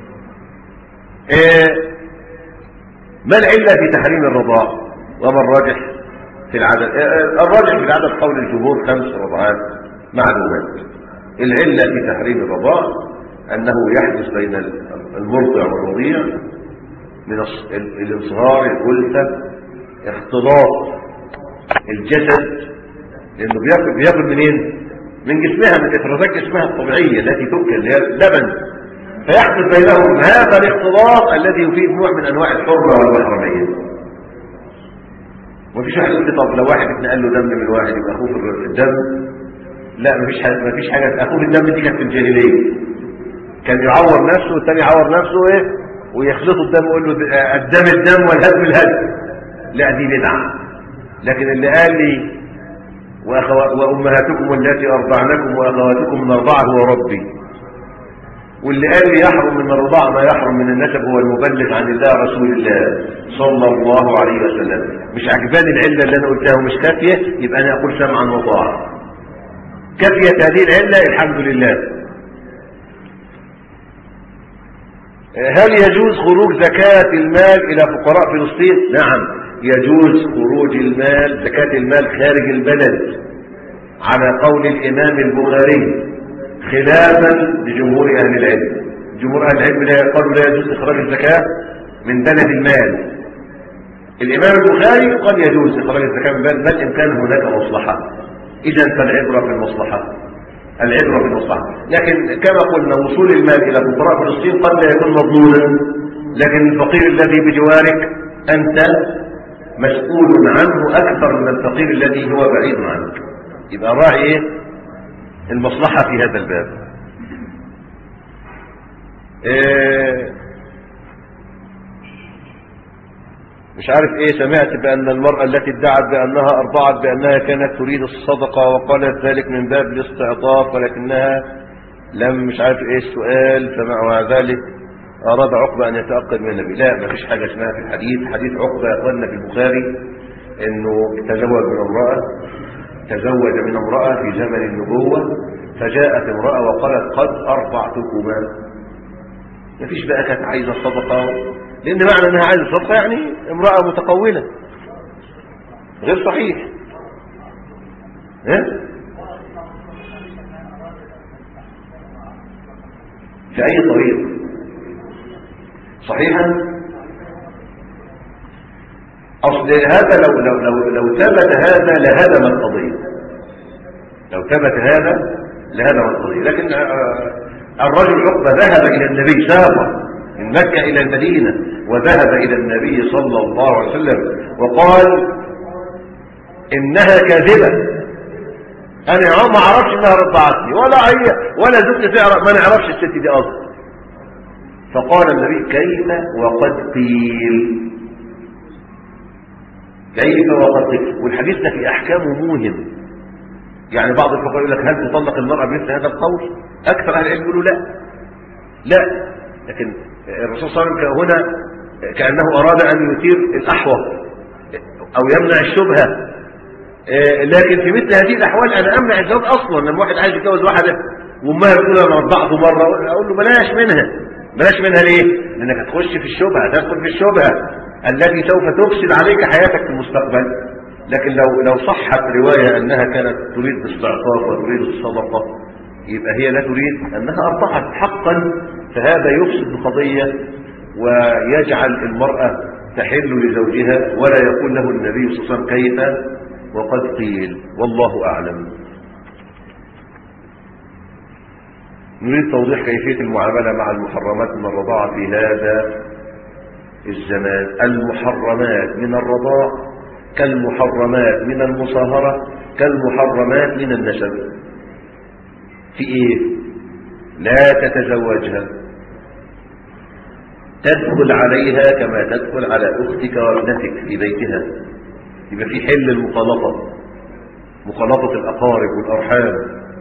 إيه ما العلة في تحريم الرضاع وما الراجح في العدد إيه الراجح في العدد قول الجمهور خمس رضعات معلومات العلة في تحريم الرضاع أنه يحدث بين المرضع والرضيع من الانصهار الألفة اختلاط الجسد لأنه بياكل, بياكل منين؟ من جسمها من إفرازات جسمها الطبيعية التي تؤكل اللي هي اللبن فيحدث بينهم هذا الاختلاط الذي يفيد نوع من أنواع الحرمة والمحرمية ومفيش واحد يقول لي طب لو واحد اتنقل له دم من واحد يبقى أخوه في الدم لا مفيش حاجة مفيش حاجة أخوه في الدم دي كانت في الجاهلية كان يعور نفسه والتاني يعور نفسه إيه ويخلطوا الدم ويقول له د- الدم الدم والهدم الهدم لا دي بدعة لكن اللي قال لي وأخو- وأمهاتكم التي أرضعنكم وأخواتكم من الرضاعة هو ربي واللي قال لي يحرم من الرضاعة ما يحرم من النسب هو المبلغ عن الله رسول الله صلى الله عليه وسلم مش عجباني العلة اللي أنا قلتها ومش كافية يبقى أنا أقول سمعا وطاعة كافية هذه العلة الحمد لله هل يجوز خروج زكاة المال إلى فقراء فلسطين؟ نعم يجوز خروج المال زكاة المال خارج البلد على قول الإمام البخاري خلافا لجمهور أهل العلم جمهور أهل العلم لا قالوا لا يجوز إخراج الزكاة من بلد المال الإمام البخاري قال يجوز إخراج الزكاة من بلد بل إن كان هناك مصلحة إذا فالعبرة في المصلحة العبرة في المصلحة لكن كما قلنا وصول المال إلى فقراء فلسطين قد لا يكون مضمونا لكن الفقير الذي بجوارك أنت مسؤول عنه أكثر من الفقير الذي هو بعيد عنك يبقى راعي إيه؟ المصلحة في هذا الباب إيه مش عارف ايه سمعت بان المرأة التي ادعت بانها ارضعت بانها كانت تريد الصدقة وقالت ذلك من باب الاستعطاف ولكنها لم مش عارف ايه السؤال فمع ذلك اراد عقبة ان يتأكد من النبي لا ما فيش حاجة اسمها في الحديث حديث عقبة يا اخوانا في البخاري انه تزوج من امرأة تزوج من امرأة في زمن النبوة فجاءت امرأة وقالت قد ارضعتكما ما فيش بقى كانت عايزة صدقة لأن معنى أنها عايزة صدقة يعني امرأة متقولة غير صحيح ها؟ في أي طريق صحيحا أصل هذا لو, لو, لو, لو ثبت هذا لهدم القضية لو ثبت هذا لهدم القضية لكن آه، الرجل عقبة ذهب إلى النبي سافر من مكة إلى المدينة وذهب إلى النبي صلى الله عليه وسلم وقال إنها كاذبة أنا يا ما أعرفش إنها رضعتني ولا هي ولا زوجتي تعرف ما نعرفش الست دي أصلا فقال النبي كيف وقد قيل كيف وقد قيل والحديث ده في أحكامه موهم يعني بعض الفقهاء يقول لك هل تطلق المرأة بمثل هذا القول أكثر أهل العلم يقولوا لا لا لكن الرسول صلى الله عليه وسلم هنا كأنه أراد أن يثير الأحوط أو يمنع الشبهة آه، لكن في مثل هذه الأحوال أنا أمنع الزواج أصلا لما واحد عايز يتجوز واحدة وأمها بتقول أنا رضعته مرة أقول له بلاش منها بلاش منها ليه؟ لأنك هتخش في الشبهة تدخل في الشبهة التي سوف تفسد عليك حياتك في المستقبل لكن لو لو صحت رواية أنها كانت تريد الاستعطاف وتريد الصدقة يبقى هي لا تريد أنها أرضعت حقا فهذا يفسد القضية ويجعل المرأة تحل لزوجها ولا يقول له النبي صلى الله عليه وسلم كيف وقد قيل والله أعلم نريد توضيح كيفية المعاملة مع المحرمات من الرضاعة في هذا الزمان المحرمات من الرضاع كالمحرمات من المصاهرة كالمحرمات من النسب في ايه لا تتزوجها تدخل عليها كما تدخل على اختك وابنتك في بيتها يبقى في حل المخالطة مخالطة الأقارب والأرحام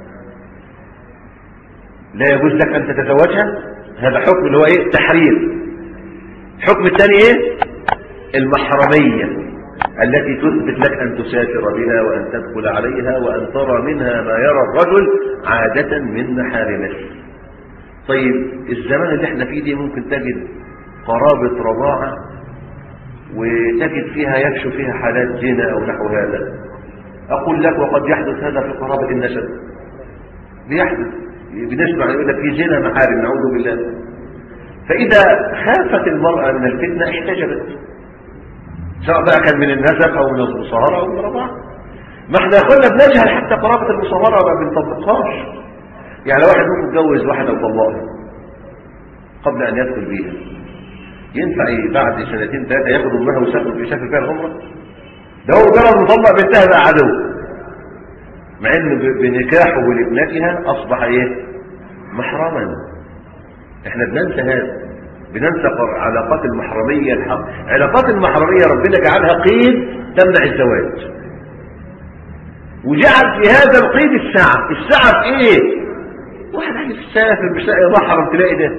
لا يجوز لك أن تتزوجها هذا حكم اللي هو إيه تحريم الحكم الثاني إيه المحرمية التي تثبت لك أن تسافر بها وأن تدخل عليها وأن ترى منها ما يرى الرجل عادة من محارمه طيب الزمان اللي احنا فيه دي ممكن تجد قرابة رضاعة وتجد فيها يفشو فيها حالات زنا أو نحو هذا أقول لك وقد يحدث هذا في قرابة النسب بيحدث بنسمع يقول لك في زنا محارم نعوذ بالله فإذا خافت المرأة من الفتنة احتجبت سواء بقى كان من النسب أو من المصاهرة أو من الرضاعة ما احنا كنا بنجهل حتى قرابة المصاهرة ما بنطبقهاش يعني لو واحد ممكن يتجوز واحدة وطلقها قبل أن يدخل بيها ينفع بعد سنتين ثلاثة ياخد أمها ويسافر يسافر فيها العمرة ده هو مجرد مطلق بنتها بقى عدو مع ان بنكاحه لابنتها اصبح ايه محرما احنا بننسى هذا بننسى قر- علاقات المحرمية الحق علاقات المحرمية ربنا جعلها قيد تمنع الزواج وجعل في هذا القيد السعة السعة في ايه واحد عايز يسافر مش لاقي محرم تلاقي ده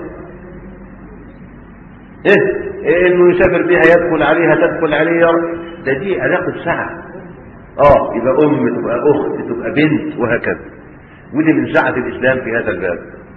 ايه إيه انه يسافر بيها يدخل عليها تدخل عليه ده دي علاقة سعة اه يبقى ام تبقى اخت تبقى بنت وهكذا ودي من سعة الاسلام في هذا الباب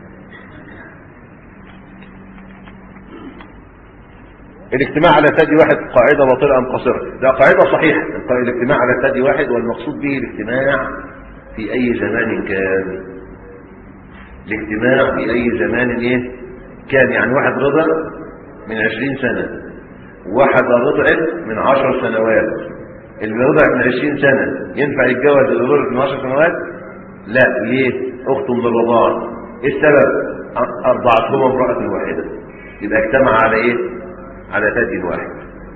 الاجتماع على ثدي واحد قاعدة باطلة أم قصيرة ده قاعدة صحيحة الاجتماع على ثدي واحد والمقصود به الاجتماع في أي زمان كان الاجتماع في أي زمان إيه كان يعني واحد رضع من عشرين سنة واحد رضعت من عشر سنوات اللي رضع من عشرين سنة ينفع يتجوز اللي رضع من عشر سنوات لا ليه أخت من الرضاعة إيه السبب أ- أرضعتهما امرأة واحدة يبقى اجتمع على إيه على ثدي واحد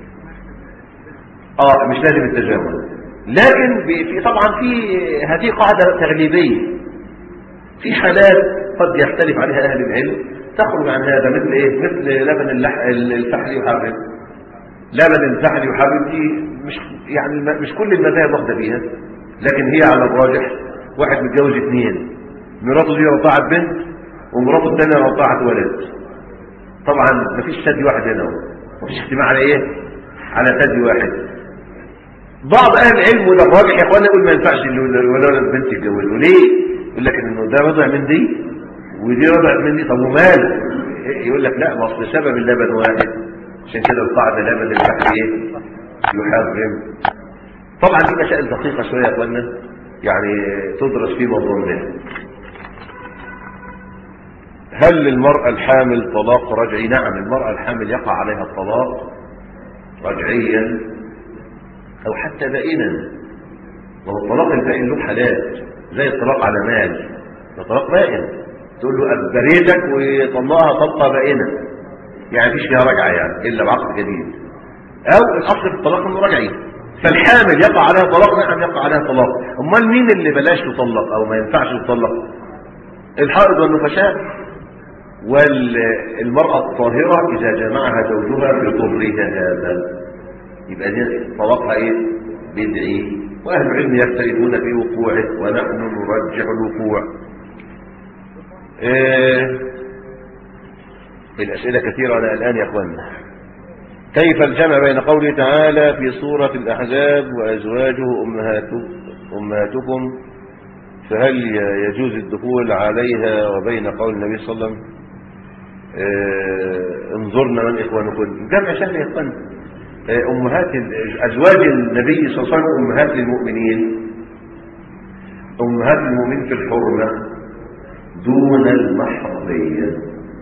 اه مش لازم التجاوز لكن بي- في طبعا في هذه قاعدة تغليبية في حالات قد يختلف عليها أهل العلم تخرج عن هذا مثل إيه مثل لبن اللح... الفحل يحرم لبن الفحل يحرم دي مش يعني الم- مش كل المذاهب واخده بيها لكن هي على الراجح واحد متجوز اثنين مراته دي رضعت بنت ومراته الثانيه رضعت ولد طبعا مفيش ثدي واحد هنا اهو. مفيش اجتماع على ايه على ثدي واحد بعض اهل العلم وده الراجح يا اخوانا يقول ما ينفعش الولد البنت يتجوزوا ليه يقول لك انه ده رضع من دي ودي رضعت من دي طب ومال يقول لك لا ما اصل سبب اللبن واحد عشان كده القاعده لبن الفحل ايه يحرم طبعا دي مسائل دقيقه شويه يا اخوانا يعني تدرس في مضمونها هل للمرأة الحامل طلاق رجعي نعم المرأة الحامل يقع عليها الطلاق رجعيا أو حتى بائنا وهو الطلاق البائن له حالات زي الطلاق على مال ده طلاق بائن تقول له أبريتك وطلقها طلقة بائنة يعني مفيش فيها رجعة يعني إلا بعقد جديد أو الأصل في الطلاق إنه رجعي فالحامل يقع عليها طلاق نعم يقع عليها طلاق أمال مين اللي بلاش تطلق أو ما ينفعش تطلق الحائض والنفساء والمرأة الطاهرة إذا جمعها زوجها في طهرها هذا يبقى دي طلاقها إيه؟ بدعي وأهل العلم يختلفون في وقوعه ونحن نرجح الوقوع إيه الأسئلة كثيرة أنا الآن يا أخوانا كيف الجمع بين قوله تعالى في سورة الأحزاب وأزواجه أمهاته أمهاتكم فهل يجوز الدخول عليها وبين قول النبي صلى الله عليه وسلم آه، انظرنا من إخوانكم جمع سهل يا إخوان آه، أمهات ال- أزواج النبي صلى الله عليه وسلم أمهات المؤمنين أمهات المؤمنين في الحرمة دون المحرمية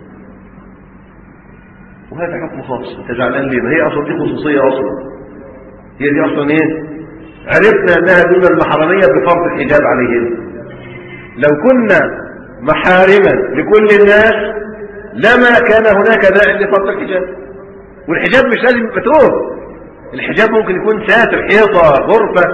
وهذا حكم خاص انت زعلان ليه ما هي اصلا دي خصوصيه اصلا هي دي اصلا ايه عرفنا انها دون المحرميه بفرض الحجاب عليهم لو كنا محارما لكل الناس لما كان هناك داعي لفرض الحجاب والحجاب مش لازم يبقى توب الحجاب ممكن يكون ساتر حيطه غرفه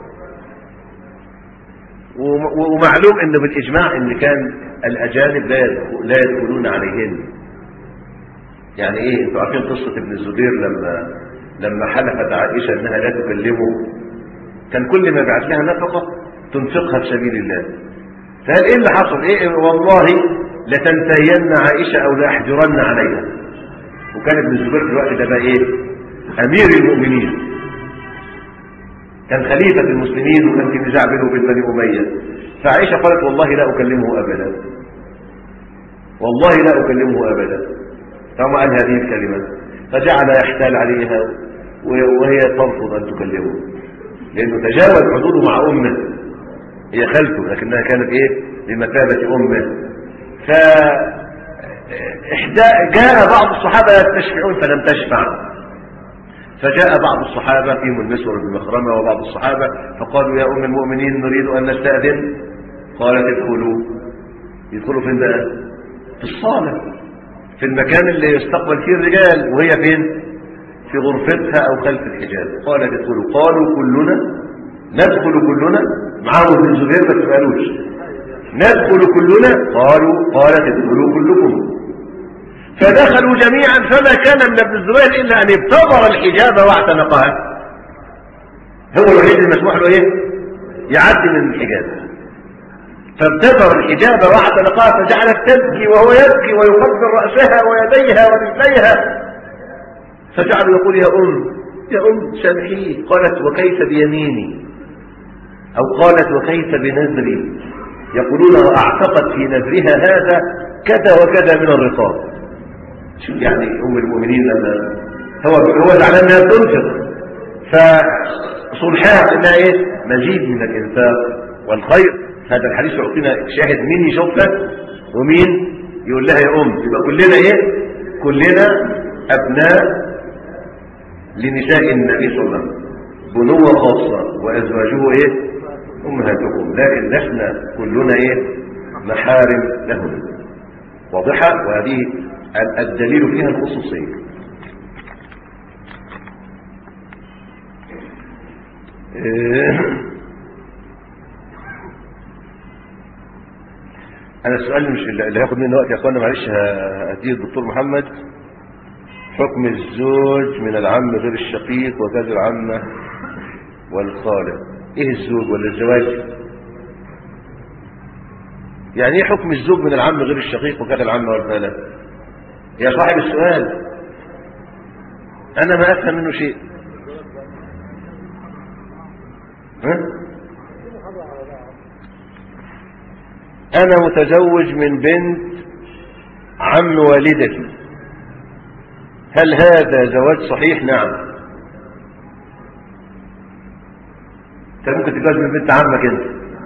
وم- ومعلوم انه بالاجماع ان كان الاجانب لا يدخل- لا يدخلون عليهن يعني ايه انتوا عارفين قصة ابن الزبير لما لما حلفت عائشة انها لا تكلمه كان كل ما يبعث لها نفقة تنفقها في سبيل الله فقال ايه اللي حصل ايه والله لتنتهين عائشة او لاحجرن عليها وكان ابن الزبير في الوقت ده بقى ايه امير المؤمنين كان خليفة المسلمين وكان في نزاع بينه وبين بني أمية فعائشة قالت والله لا أكلمه أبدا والله لا أكلمه أبدا ثم قال هذه الكلمة فجعل يحتال عليها وهي ترفض أن تكلمه لأنه تجاوز حدوده مع أمه هي خالته لكنها كانت إيه بمثابة أمه ف إحدى- جاء بعض الصحابة يستشفعون فلم تشفع فجاء بعض الصحابة فيهم المسور بن مخرمة وبعض الصحابة فقالوا يا أم المؤمنين نريد أن نستأذن قالت ادخلوا يدخلوا فين بقى في الصالة في المكان اللي يستقبل فيه الرجال وهي فين في غرفتها أو خلف الحجاب قالت ادخلوا قالوا كلنا ندخل كلنا معاهم ابن زبير ما تسألوش ندخل كلنا قالوا قالت ادخلوا كلكم فدخلوا جميعا فما كان من ابن الزبير إلا أن ابتضر الحجاب واعتنقها هو الوحيد المسموح له إيه يعدي من الحجاب فابتدر الحجاب واعتنقها فجعلت تبكي وهو يبكي ويقبل رأسها ويديها ورجليها فجعل يقول يا أم يا أم سامحيه قالت وكيف بيميني أو قالت وكيف بنذري يقولون وأعتقد في نذرها هذا كذا وكذا من الرقاب شو يعني أم المؤمنين أنا هو هو زعلان انها تنفق فصلحها انها ايه مزيد من الانفاق والخير هذا الحديث يعطينا شاهد مين يشوفها ومين يقول لها يا ام يبقى كلنا ايه كلنا ابناء لنساء النبي صلى الله عليه وسلم بنوة خاصة وازواجه ايه امهاتكم لكن نحن كلنا ايه محارم لهم واضحة وهذه الدليل فيها الخصوصية انا السؤال مش اللي هياخد مني وقت يا اخوانا معلش هديه الدكتور محمد حكم الزوج من العم غير الشقيق وكذا العمه والخاله ايه الزوج ولا الزواج يعني ايه حكم الزوج من العم غير الشقيق وكذا العمه والخاله يا صاحب السؤال انا ما افهم منه شيء ها؟ أنا متزوج من بنت عم والدتي هل هذا زواج صحيح؟ نعم أنت ممكن تتجوز من بنت عمك أنت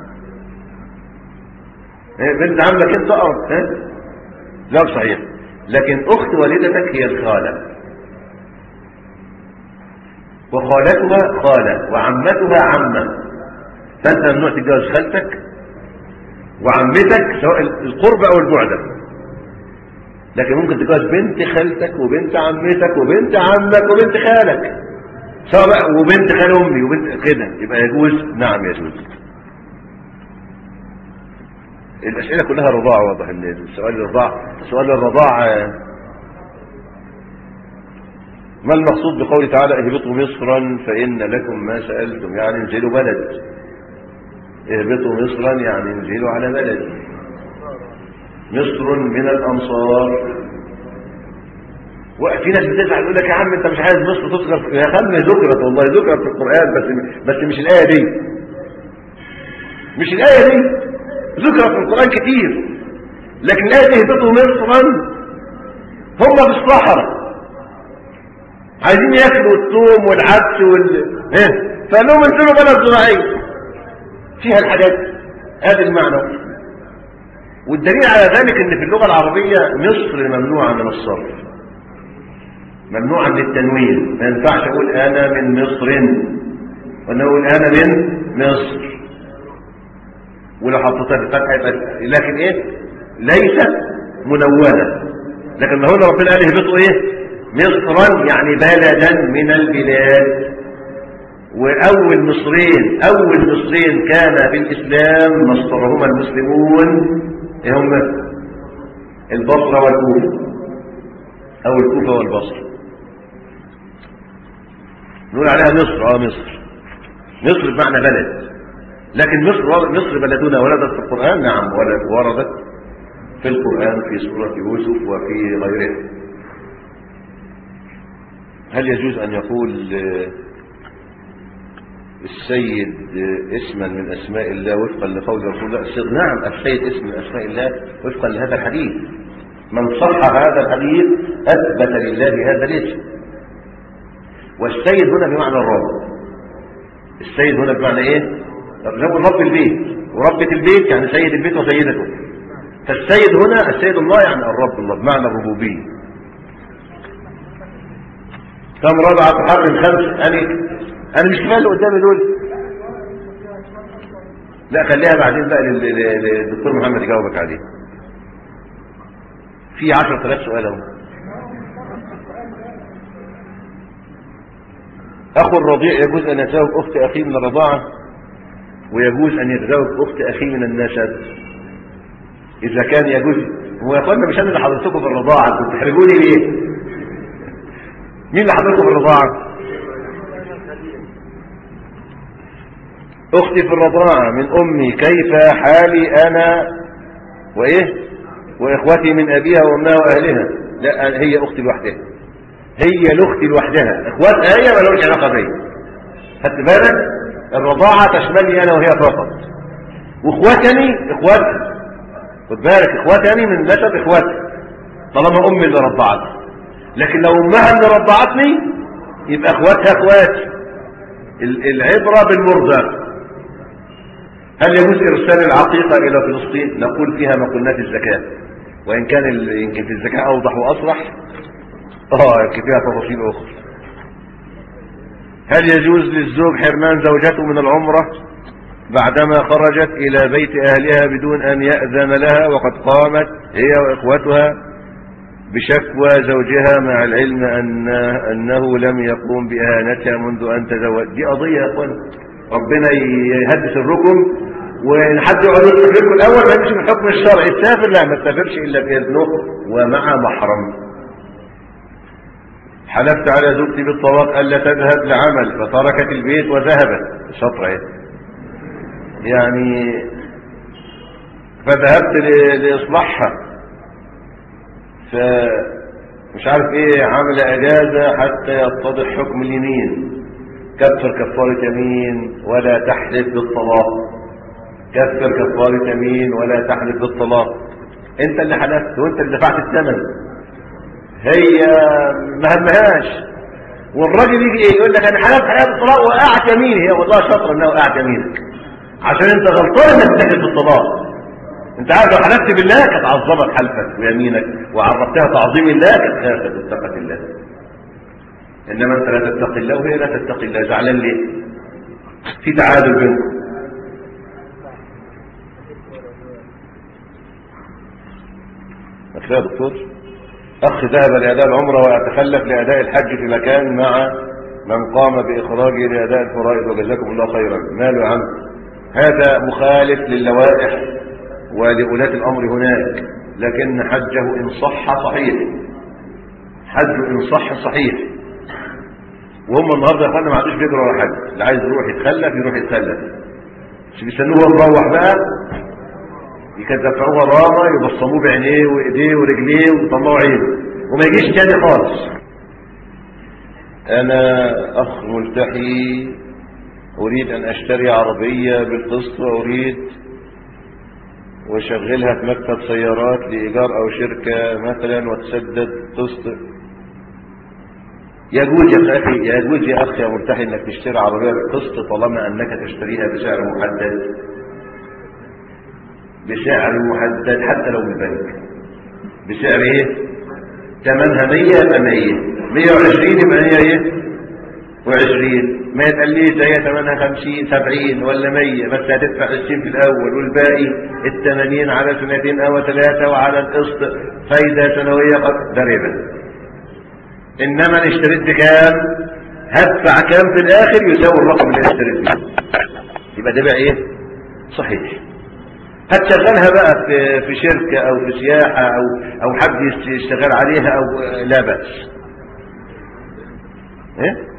إيه، بنت عمك أنت أقرب ها؟ زواج صحيح لكن أخت والدتك هي الخالة وخالتها خالة وعمتها عمة فأنت ممنوع تتجوز خالتك وعمتك سواء القرب أو البعد لكن ممكن تتجوز بنت خالتك وبنت عمتك وبنت عمك وبنت خالك سواء بقى وبنت خال أمي وبنت كده يبقى يجوز نعم يجوز الأسئلة كلها رضاعة واضح ان السؤال الرضاع سؤال الرضاع ما المقصود بقوله تعالى اهبطوا مصرا فإن لكم ما سألتم يعني انزلوا بلد اهبطوا مصرا يعني انزلوا على بلد مصر من الأمصار وفي ناس بتزعل يقول لك يا عم انت مش عايز مصر تذكر يا خلنا ذكرت والله ذكرت في القرآن بس بس مش الآية دي مش الآية دي ذكرت في القرآن كتير لكن الآية دي اهبطوا مصرا هم في الصحراء عايزين ياكلوا الثوم والعدس وال ايه فقال لهم انزلوا بلد زراعيه فيها الحاجات هذا المعنى والدليل على ذلك ان في اللغه العربيه مصر ممنوعه من الصرف ممنوعه من التنوين ما ينفعش اقول انا من مصر وانا اقول انا من مصر ولو حطيتها في الفتحه يبقى لكن ايه ليست منونه لكن ما هنا ربنا قال اهبطوا ايه مصرا يعني بلدا من البلاد وأول مصرين أول مصرين كان بالإسلام مصرهما المسلمون هم البصرة والكوفة أو الكوفة والبصرة نقول عليها مصر آه مصر مصر بمعنى بلد لكن مصر مصر بلدنا وردت في القرآن نعم وردت في القرآن في سورة يوسف وفي غيرها هل يجوز أن يقول السيد اسما من أسماء الله وفقا لقول رسول الله السيد نعم السيد اسم من أسماء الله وفقا لهذا الحديث من صح هذا الحديث أثبت لله هذا الاسم والسيد هنا بمعنى الرب السيد هنا بمعنى ايه نقول رب البيت وربة البيت يعني سيد البيت وسيدته فالسيد هنا السيد الله يعني الرب الله بمعنى الربوبيه كم رضعة تحرم خمس أنا أنا مش كفاية اللي قدامي دول لا خليها بعدين بقى للدكتور محمد يجاوبك عليه في 10000 سؤال اهو أخو الرضيع يجوز أن يتزوج أخت أخيه من الرضاعة ويجوز أن يتزوج أخت أخيه من النسب إذا كان يجوز هو يا اخوانا مش انا اللي حضرتكم في الرضاعه انتوا بتحرجوني ليه مين اللي حضرتكم في الرضاعه اختي في الرضاعه من امي كيف حالي انا وايه واخوتي من ابيها وامها واهلها لا هي اختي لوحدها هي لاختي لوحدها اخواتها هي ما لهمش علاقه بيا خدت بالك الرضاعه تشملني انا وهي فقط واخواتني اخواتها خد بالك اخواتني من نسب اخواتي طالما امي اللي رضعتني لكن لو امها اللي رضعتني يبقى اخواتها اخواتي ال- العبره بالمرضى هل يجوز ارسال العقيقه الى فلسطين نقول فيها ما قلنا في الزكاه وان كان ال- يمكن في الزكاه اوضح واصرح اه يمكن فيها تفاصيل اخرى هل يجوز للزوج حرمان زوجته من العمره بعدما خرجت إلى بيت أهلها بدون أن يأذن لها وقد قامت هي وإخوتها بشكوى زوجها مع العلم أن أنه لم يقوم بإهانتها منذ أن تزوج دي قضية يا أخوان ربنا يهدس الركم وإن حد يقعد يطلق لكم الأول ما يمشي من الحكم الشرعي تسافر لا ما تسافرش إلا بإذنه ومع محرم حلفت على زوجتي بالطلاق ألا تذهب لعمل فتركت البيت وذهبت شطر ايه يعني فذهبت ل- لإصلاحها فمش عارف ايه عمل اجازة حتى يتضح حكم اليمين كفر كفارة يمين ولا تحلف بالطلاق كفر كفارة يمين ولا تحلف بالطلاق انت اللي حلفت وانت اللي دفعت الثمن هي ما همهاش والراجل يجي ايه يقول لك انا حلفت حلفت بالطلاق وقعت يميني هي والله شاطره انها وقعت يمينك عشان انت غلطان انك تحلف بالطلاق انت عارف لو حلفت بالله كانت عظمت حلفك ويمينك وعرفتها تعظيم الله كانت خافت واتقت الله انما انت لا تتقي الله وهي لا تتقي الله زعلان ليه في تعادل بينكم كفايه يا دكتور اخ ذهب لاداء العمره ويتخلف لاداء الحج في مكان مع من قام باخراجه لاداء الفرائض وجزاكم الله خيرا ماله عنه هذا مخالف للوائح ولولاة الامر هناك لكن حجه ان صح صحيح حجه ان صح صحيح وهم النهارده يا اخوانا ما عادوش بيجروا ولا حاجه اللي عايز يروح يتخلف يروح يتخلف مش بيستنوه هو مروح بقى يكدفعوه غرامه يبصموه بعينيه وايديه ورجليه ويطلعوا عينه وما يجيش تاني خالص انا اخ ملتحي اريد ان اشتري عربيه بالقسط واريد واشغلها في مكتب سيارات لايجار او شركه مثلا وتسدد قسط يجوز يا اخي يجوز يا اخي يا مرتحي انك تشتري عربيه بالقسط طالما انك تشتريها بسعر محدد بسعر محدد حتى لو من البنك بسعر ايه ثمنها 100 يبقى 100 120 يبقى هي ايه و20 ما يتقليش هي ثمنها 50 70 ولا 100 بس هتدفع 20 في الاول والباقي ال 80 على سنتين او ثلاثه وعلى القسط فايده سنويه قد ده ربا انما انا اشتريت بكام هدفع كام في الاخر يساوي الرقم اللي اشتريت بيه يبقى ده بقى ايه صحيح هتشغلها بقى في في شركه او في سياحه او او حد يست- يشتغل عليها او لا باس ايه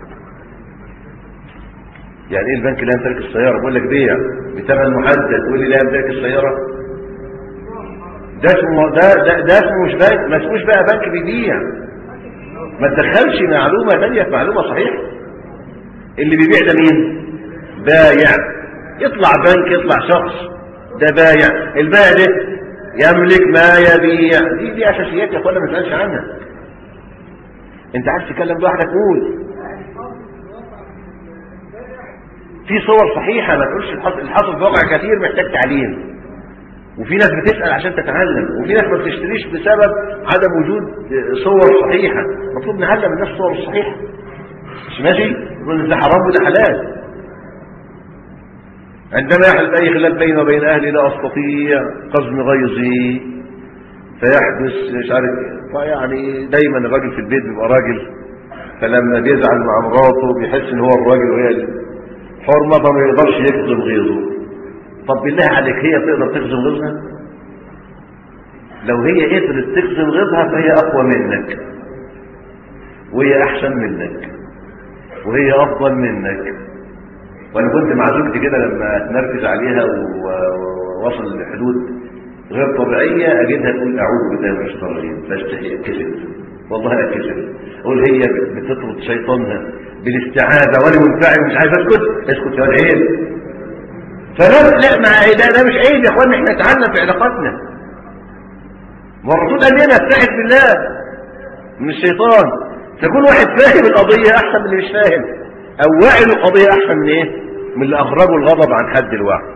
يعني ايه البنك لا يمتلك السياره بقول لك بيع بثمن محدد تقول لي لا يمتلك السياره ده اسمه ده ده, ده اسمه مش بنك ما اسموش بقى بنك بيبيع ما تدخلش معلومه ثانيه في معلومه صحيحه اللي بيبيع ده مين بايع يطلع بنك يطلع شخص ده بايع البائع ده يملك ما يبيع دي دي اساسيات يا اخوانا ما تسالش عنها انت عايز تتكلم لوحدك قول في صور صحيحه ما تقولش الحصل الحصل في واقع كثير محتاج تعليم وفي ناس بتسال عشان تتعلم وفي ناس ما بتشتريش بسبب عدم وجود صور صحيحه المفروض نعلم الناس الصور الصحيحه مش ماشي يقول ده حرام وده حلال عندما يحدث أي خلاف بيني وبين أهلي لا أستطيع قزم غيظي فيحدث مش عارف فيعني دايما الراجل في البيت بيبقى راجل فلما بيزعل مع مراته بيحس ان هو الراجل وهي حرمة ما يقدرش يكظم غيظه طب بالله عليك هي تقدر تكظم غيظها لو هي قدرت تكسر غيظها فهي اقوى منك وهي احسن منك وهي افضل منك وانا كنت مع زوجتي كده لما اتنرفز عليها ووصل لحدود غير طبيعيه اجدها تقول اعوذ بالله من الشيطان الرجيم فاشتهي اتكسر والله اتكسر اقول هي بتطرد شيطانها بالاستعاذه وانا منفعل مش عايز اسكت اسكت يا واد عيب فلا لا ما ده, ده مش عيب يا اخوانا احنا نتعلم في علاقاتنا ما الرسول قال لنا استعذ بالله من الشيطان فكل واحد فاهم القضيه احسن من اللي مش فاهم او واعي القضيه احسن من ايه من اللي اخرجوا الغضب عن حد الوعي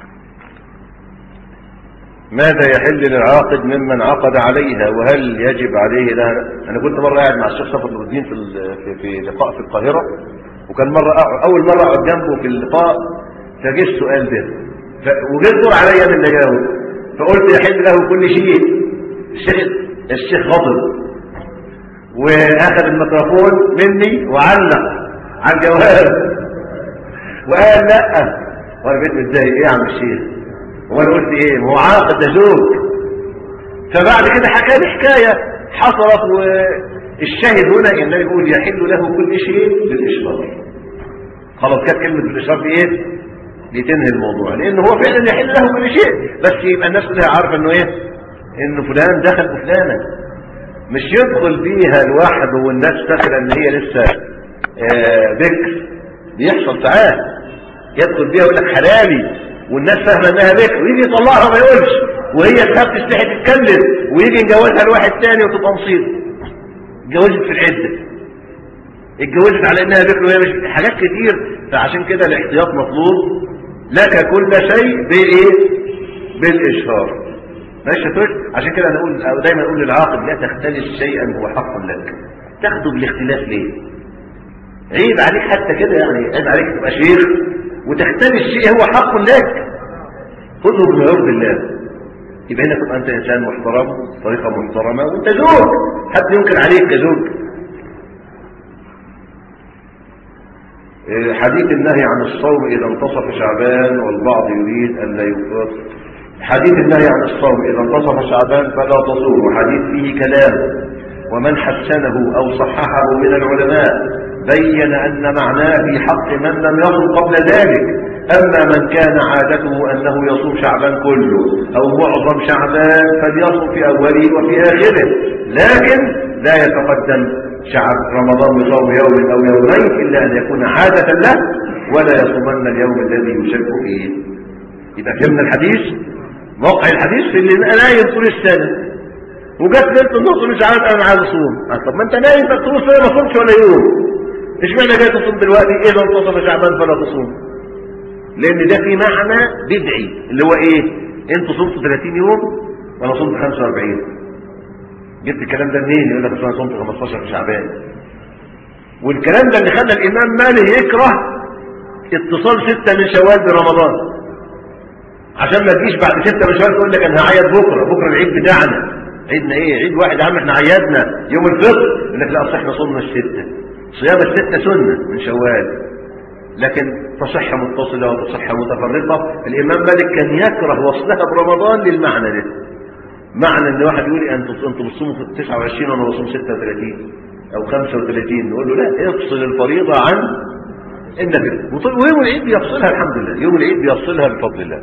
ماذا يحل للعاقد ممن عقد عليها وهل يجب عليه لها انا كنت مره قاعد مع الشيخ صفر الدين في ال- في في لقاء في القاهره وكان مره أقعد- اول مره اقعد جنبه في اللقاء فجه السؤال ده ف- وجه الدور عليا من اللي جاوب فقلت يحل له كل شيء الشيخ الشيخ غضب واخذ الميكروفون مني وعلق على الجواب وقال لا وانا بقيت متضايق ايه يا عم الشيخ وانا قلت ايه ما هو عاقد ده زوج فبعد كده حكى لي حكايه حصلت والشاهد هنا النبي يقول يحل له كل شيء بالاشراف خلاص كانت كلمه بالاشراف دي ايه دي تنهي الموضوع لان هو فعلا يحل له كل شيء بس يبقى الناس كلها عارفه انه ايه انه فلان دخل بفلانه مش يدخل بيها لوحده والناس فاكره ان هي لسه آه بكر بيحصل ساعات يدخل بيها يقول لك حلالي والناس فاهمه انها بكر ويجي يطلعها ما يقولش وهي تخاف تستحي تتكلم ويجي يجوزها لواحد تاني وتبقى مصيبه اتجوزت في العده اتجوزت على انها بكر وهي مش حاجات كتير فعشان كده الاحتياط مطلوب لك كل شيء بايه بالاشهار ماشي يا فندم؟ عشان كده انا اقول أو دايما اقول للعاقل لا تختلس شيئا هو حق لك تاخده بالاختلاف ليه عيب عليك حتى كده يعني عيب عليك تبقى شيخ وتختلس شيء هو حق لك خذه بما يرضي الله يبقى هنا تبقى انت انسان محترم طريقه محترمه وانت زوج حد ينكر عليك كزوج إيه، حديث النهي عن الصوم إذا انتصف شعبان والبعض يريد أن لا يفطر حديث النهي عن الصوم إذا انتصف شعبان فلا تصوم وحديث فيه كلام ومن حسنه أو صححه من العلماء بين أن معناه في حق من لم يصم قبل ذلك أما من كان عادته أنه يصوم شعبان كله أو معظم شعبان فليصوم في أوله وفي آخره لكن لا يتقدم شعب رمضان بصوم يوم أو يومين إلا أن يكون عادة له ولا يصومن اليوم الذي يشك فيه يبقى فهمنا الحديث موقع الحديث في اللي نايم طول السنة وجت ليله النص مش عارف انا عايز اصوم آه، طب ما انت نايم بقى طول السنه ما صومش ولا يوم اشمعنى جاي تصوم دلوقتي اذا انتصف شعبان فلا تصوم لان ده في معنى بدعي اللي هو ايه انتوا صمتوا 30 يوم وانا صمت 45 جبت الكلام ده منين يقول لك أصل انا صمت 15 في شعبان والكلام ده اللي خلى الامام مالك يكره اتصال ستة من شوال برمضان عشان ما تجيش بعد ستة من شوال تقول لك انا هعيد بكره بكره العيد بتاعنا عيدنا ايه عيد واحد يا عم احنا عيدنا يوم الفطر يقول لك لا اصل احنا صمنا الستة صيام الستة سنة من شوال لكن تصح متصلة وتصح متفرقة الإمام مالك كان يكره وصلها برمضان للمعنى ده معنى ان واحد يقول لي انتوا انتوا بتصوموا في 29 وانا بصوم 36 او 35 نقول له لا افصل الفريضة عن النبي ويوم العيد بيفصلها الحمد لله يوم العيد بيفصلها بفضل الله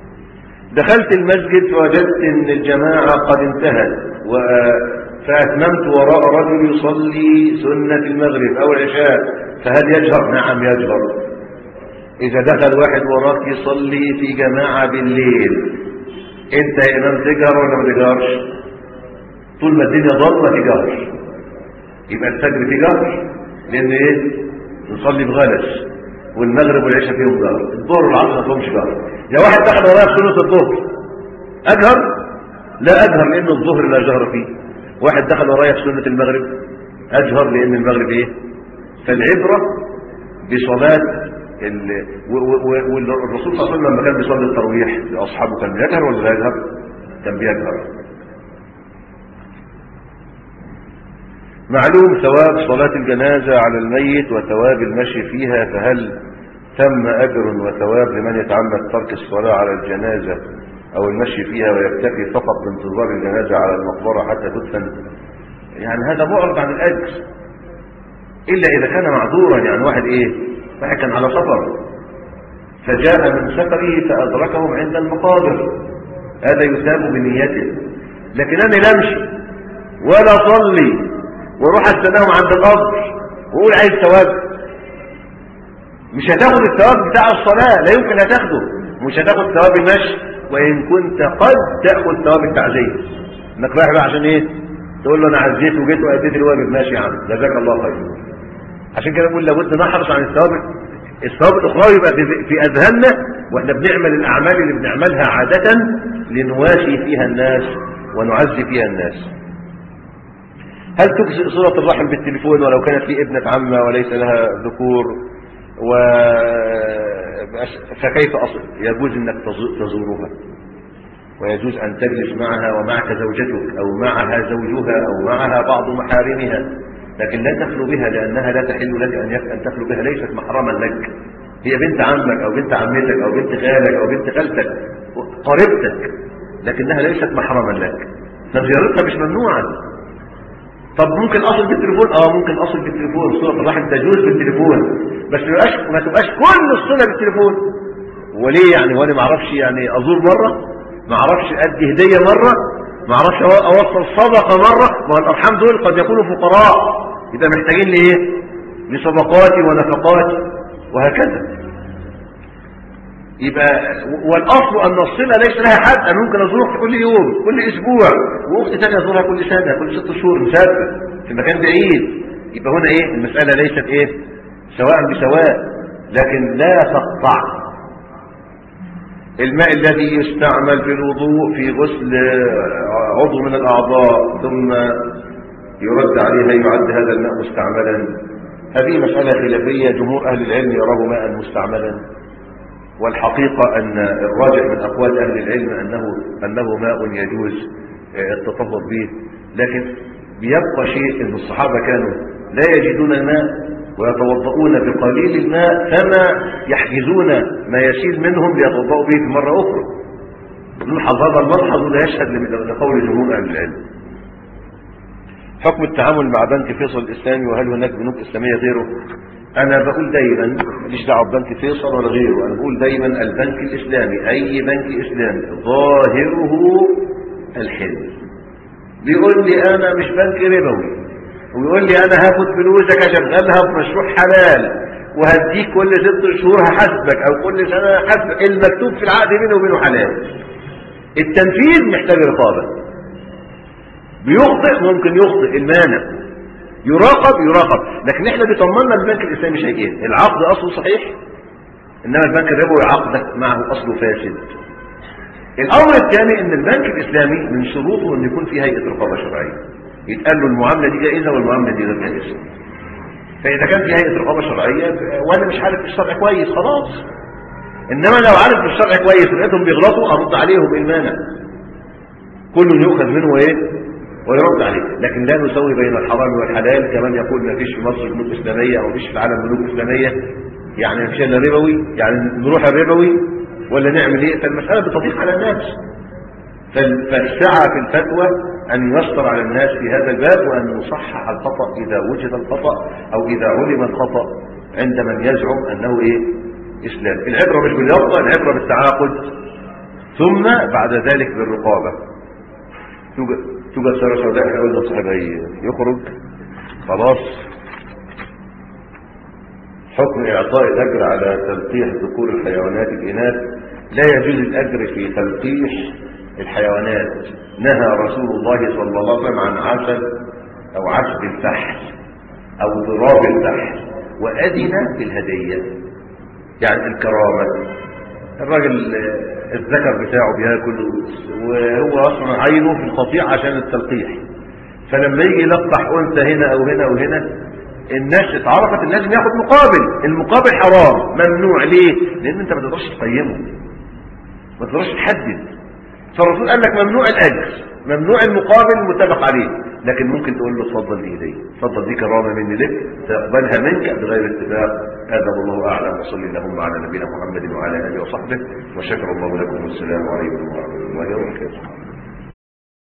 دخلت المسجد فوجدت ان الجماعة قد انتهت و... فأتممت وراء رجل يصلي سنة المغرب أو العشاء فهل يجهر؟ نعم يجهر إذا دخل واحد وراك يصلي في جماعة بالليل أنت يا إمام تجهر ولا ما تجهرش؟ طول ما الدنيا ضلمة تجهر يبقى الفجر تجهر لأن إيه؟ نصلي بغلس والمغرب والعشاء فيهم جهر الظهر والعصر ما فيهمش جهر لو واحد دخل ورايا في سنة الظهر أجهر؟ لا أجهر لأن الظهر لا جهر فيه واحد دخل ورايا في سنة المغرب أجهر لأن المغرب إيه فالعبرة بصلاة ال... و... و... والرسول صلى الله عليه وسلم لما كان بيصلي التراويح لأصحابه كان بيجهر ولا لا يجهر كان بيجهر معلوم ثواب صلاة الجنازة على الميت وثواب المشي فيها فهل تم أجر وثواب لمن يتعمد ترك الصلاة على الجنازة أو المشي فيها ويكتفي فقط بانتظار الجنازة على المقبرة حتى تدفن يعني هذا معرض عن الأجر إلا إذا كان معذورا يعني واحد إيه واحد كان على سفر فجاء من سفره فأدركهم عند المقابر هذا يثاب بنيته لكن أنا لا أمشي ولا أصلي وأروح أستناهم عند القبر وأقول عايز ثواب مش هتاخد الثواب بتاع الصلاة لا يمكن هتاخده مش هتاخد ثواب المشي وإن كنت قد تأخذ ثواب التعزية انك رايح بقى عشان ايه تقول له انا عزيت وجيت واديت الواجب ماشي يا عم جزاك الله خير عشان كده بقول لابد نحرص عن الثواب الثواب الاخروي يبقى في- في اذهاننا واحنا بنعمل الاعمال اللي بنعملها عادة لنواسي فيها الناس ونعزي فيها الناس هل تجزئ صلة الرحم بالتليفون ولو كانت لي ابنة عمة وليس لها ذكور و فكيف أصل يجوز أنك تزو- تزورها ويجوز أن تجلس معها ومعك زوجتك أو معها زوجها أو معها بعض محارمها لكن لا تخلو بها لأنها لا تحل لك أن يك- أن تخلو بها ليست محرما لك هي بنت عمك أو بنت عمتك أو بنت خالك أو بنت خالتك قريبتك لكنها ليست محرما لك فزيارتها مش ممنوعة طب ممكن اصل بالتليفون اه ممكن اصل بالتليفون صلة الرحم تجوز بالتليفون بس ما تبقاش ما تبقاش كل الصلة بالتليفون وليه يعني وانا ما اعرفش يعني ازور مرة ما اعرفش ادي هدية مرة ما اعرفش أو- اوصل صدقة مرة ما هو الارحام دول قد يكونوا فقراء يبقى محتاجين لايه لصدقاتي ونفقاتي وهكذا يبقى والاصل ان الصله ليس لها حد انا ممكن ازورك كل يوم كل اسبوع واختي ثانيه ازورها كل سنه كل ست شهور مسافر في مكان بعيد يبقى هنا ايه المساله ليست ايه سواء بسواء لكن لا تقطع الماء الذي يستعمل في الوضوء في غسل عضو من الاعضاء ثم يرد عليه هل يعد هذا الماء مستعملا هذه مساله خلافيه جمهور اهل العلم يراه ماء مستعملا والحقيقة أن الراجع من أقوال أهل العلم أنه, أنه ماء يجوز التطهر به لكن بيبقى شيء أن الصحابة كانوا لا يجدون الماء ويتوضؤون بقليل الماء فما يحجزون ما يسيل منهم ليتوضؤوا به في مرة أخرى نلحظ هذا الملحظ ولا يشهد لقول جمهور أهل العلم حكم التعامل مع بنك فيصل الإسلامي وهل هناك بنوك إسلامية غيره أنا بقول دايما ماليش دعوه ببنك فيصل ولا غيره أنا بقول دايما البنك الإسلامي أي بنك إسلامي ظاهره الحلم بيقول لي أنا مش بنك ربوي ويقول لي أنا هاخد فلوسك أشغلها في مشروع حلال وهديك كل ست شهور هحاسبك أو كل سنة هحاسبك المكتوب في العقد بينه وبينه حلال التنفيذ محتاج رقابة بيخطئ ممكن يخطئ المانع يراقب يراقب لكن احنا بيطمنا البنك الاسلامي شيئين العقد اصله صحيح انما البنك الربوي عقدك معه اصله فاسد الامر الثاني ان البنك الاسلامي من شروطه ان يكون في هيئه رقابه شرعيه يتقال له المعامله دي جائزه والمعامله دي غير جائزه فاذا كان في هيئه رقابه شرعيه وانا مش عارف الشرع كويس خلاص انما لو عارف الشرع كويس لقيتهم بيغلطوا ارد عليهم ايه المانع كل يؤخذ منه ايه ويرد عليه لكن لا نسوي بين الحرام والحلال كمان يقول ما فيش في مصر بنوك اسلاميه او ما فيش في العالم بنوك اسلاميه يعني ما فيش الا ربوي يعني نروح الربوي ولا نعمل ايه فالمساله بتضيق على الناس فال- فالسعه في الفتوى ان يسطر على الناس في هذا الباب وان يصحح الخطا اذا وجد الخطا او اذا علم الخطا عند من يزعم انه ايه اسلام العبره مش باليقظه العبره بالتعاقد ثم بعد ذلك بالرقابه توجد توجد سيارة سوداء احنا قلنا صاحبها يخرج خلاص حكم إعطاء الأجر على تلقيح ذكور الحيوانات الإناث لا يجوز الأجر في تلقيح الحيوانات نهى رسول الله صلى الله عليه وسلم عن عسل أو عسل الفحل أو ضراب الفحل وأذن بالهدية يعني الكرامة الراجل الذكر بتاعه بياكل وهو اصلا عينه في القطيع عشان التلقيح فلما يجي يلقح انثى هنا او هنا او هنا الناس اتعرفت ان لازم ياخد مقابل المقابل حرام ممنوع ليه لان انت ما تقدرش تقيمه ما تقدرش تحدد فالرسول قال لك ممنوع الاجر ممنوع المقابل المتفق عليه لكن ممكن تقول له اتفضل دي هديه اتفضل دي كرامه مني لك تقبلها منك بغير اتفاق هذا والله اعلم وصلي اللهم على نبينا محمد وعلى اله وصحبه وشكر الله لكم والسلام عليكم ورحمه الله وبركاته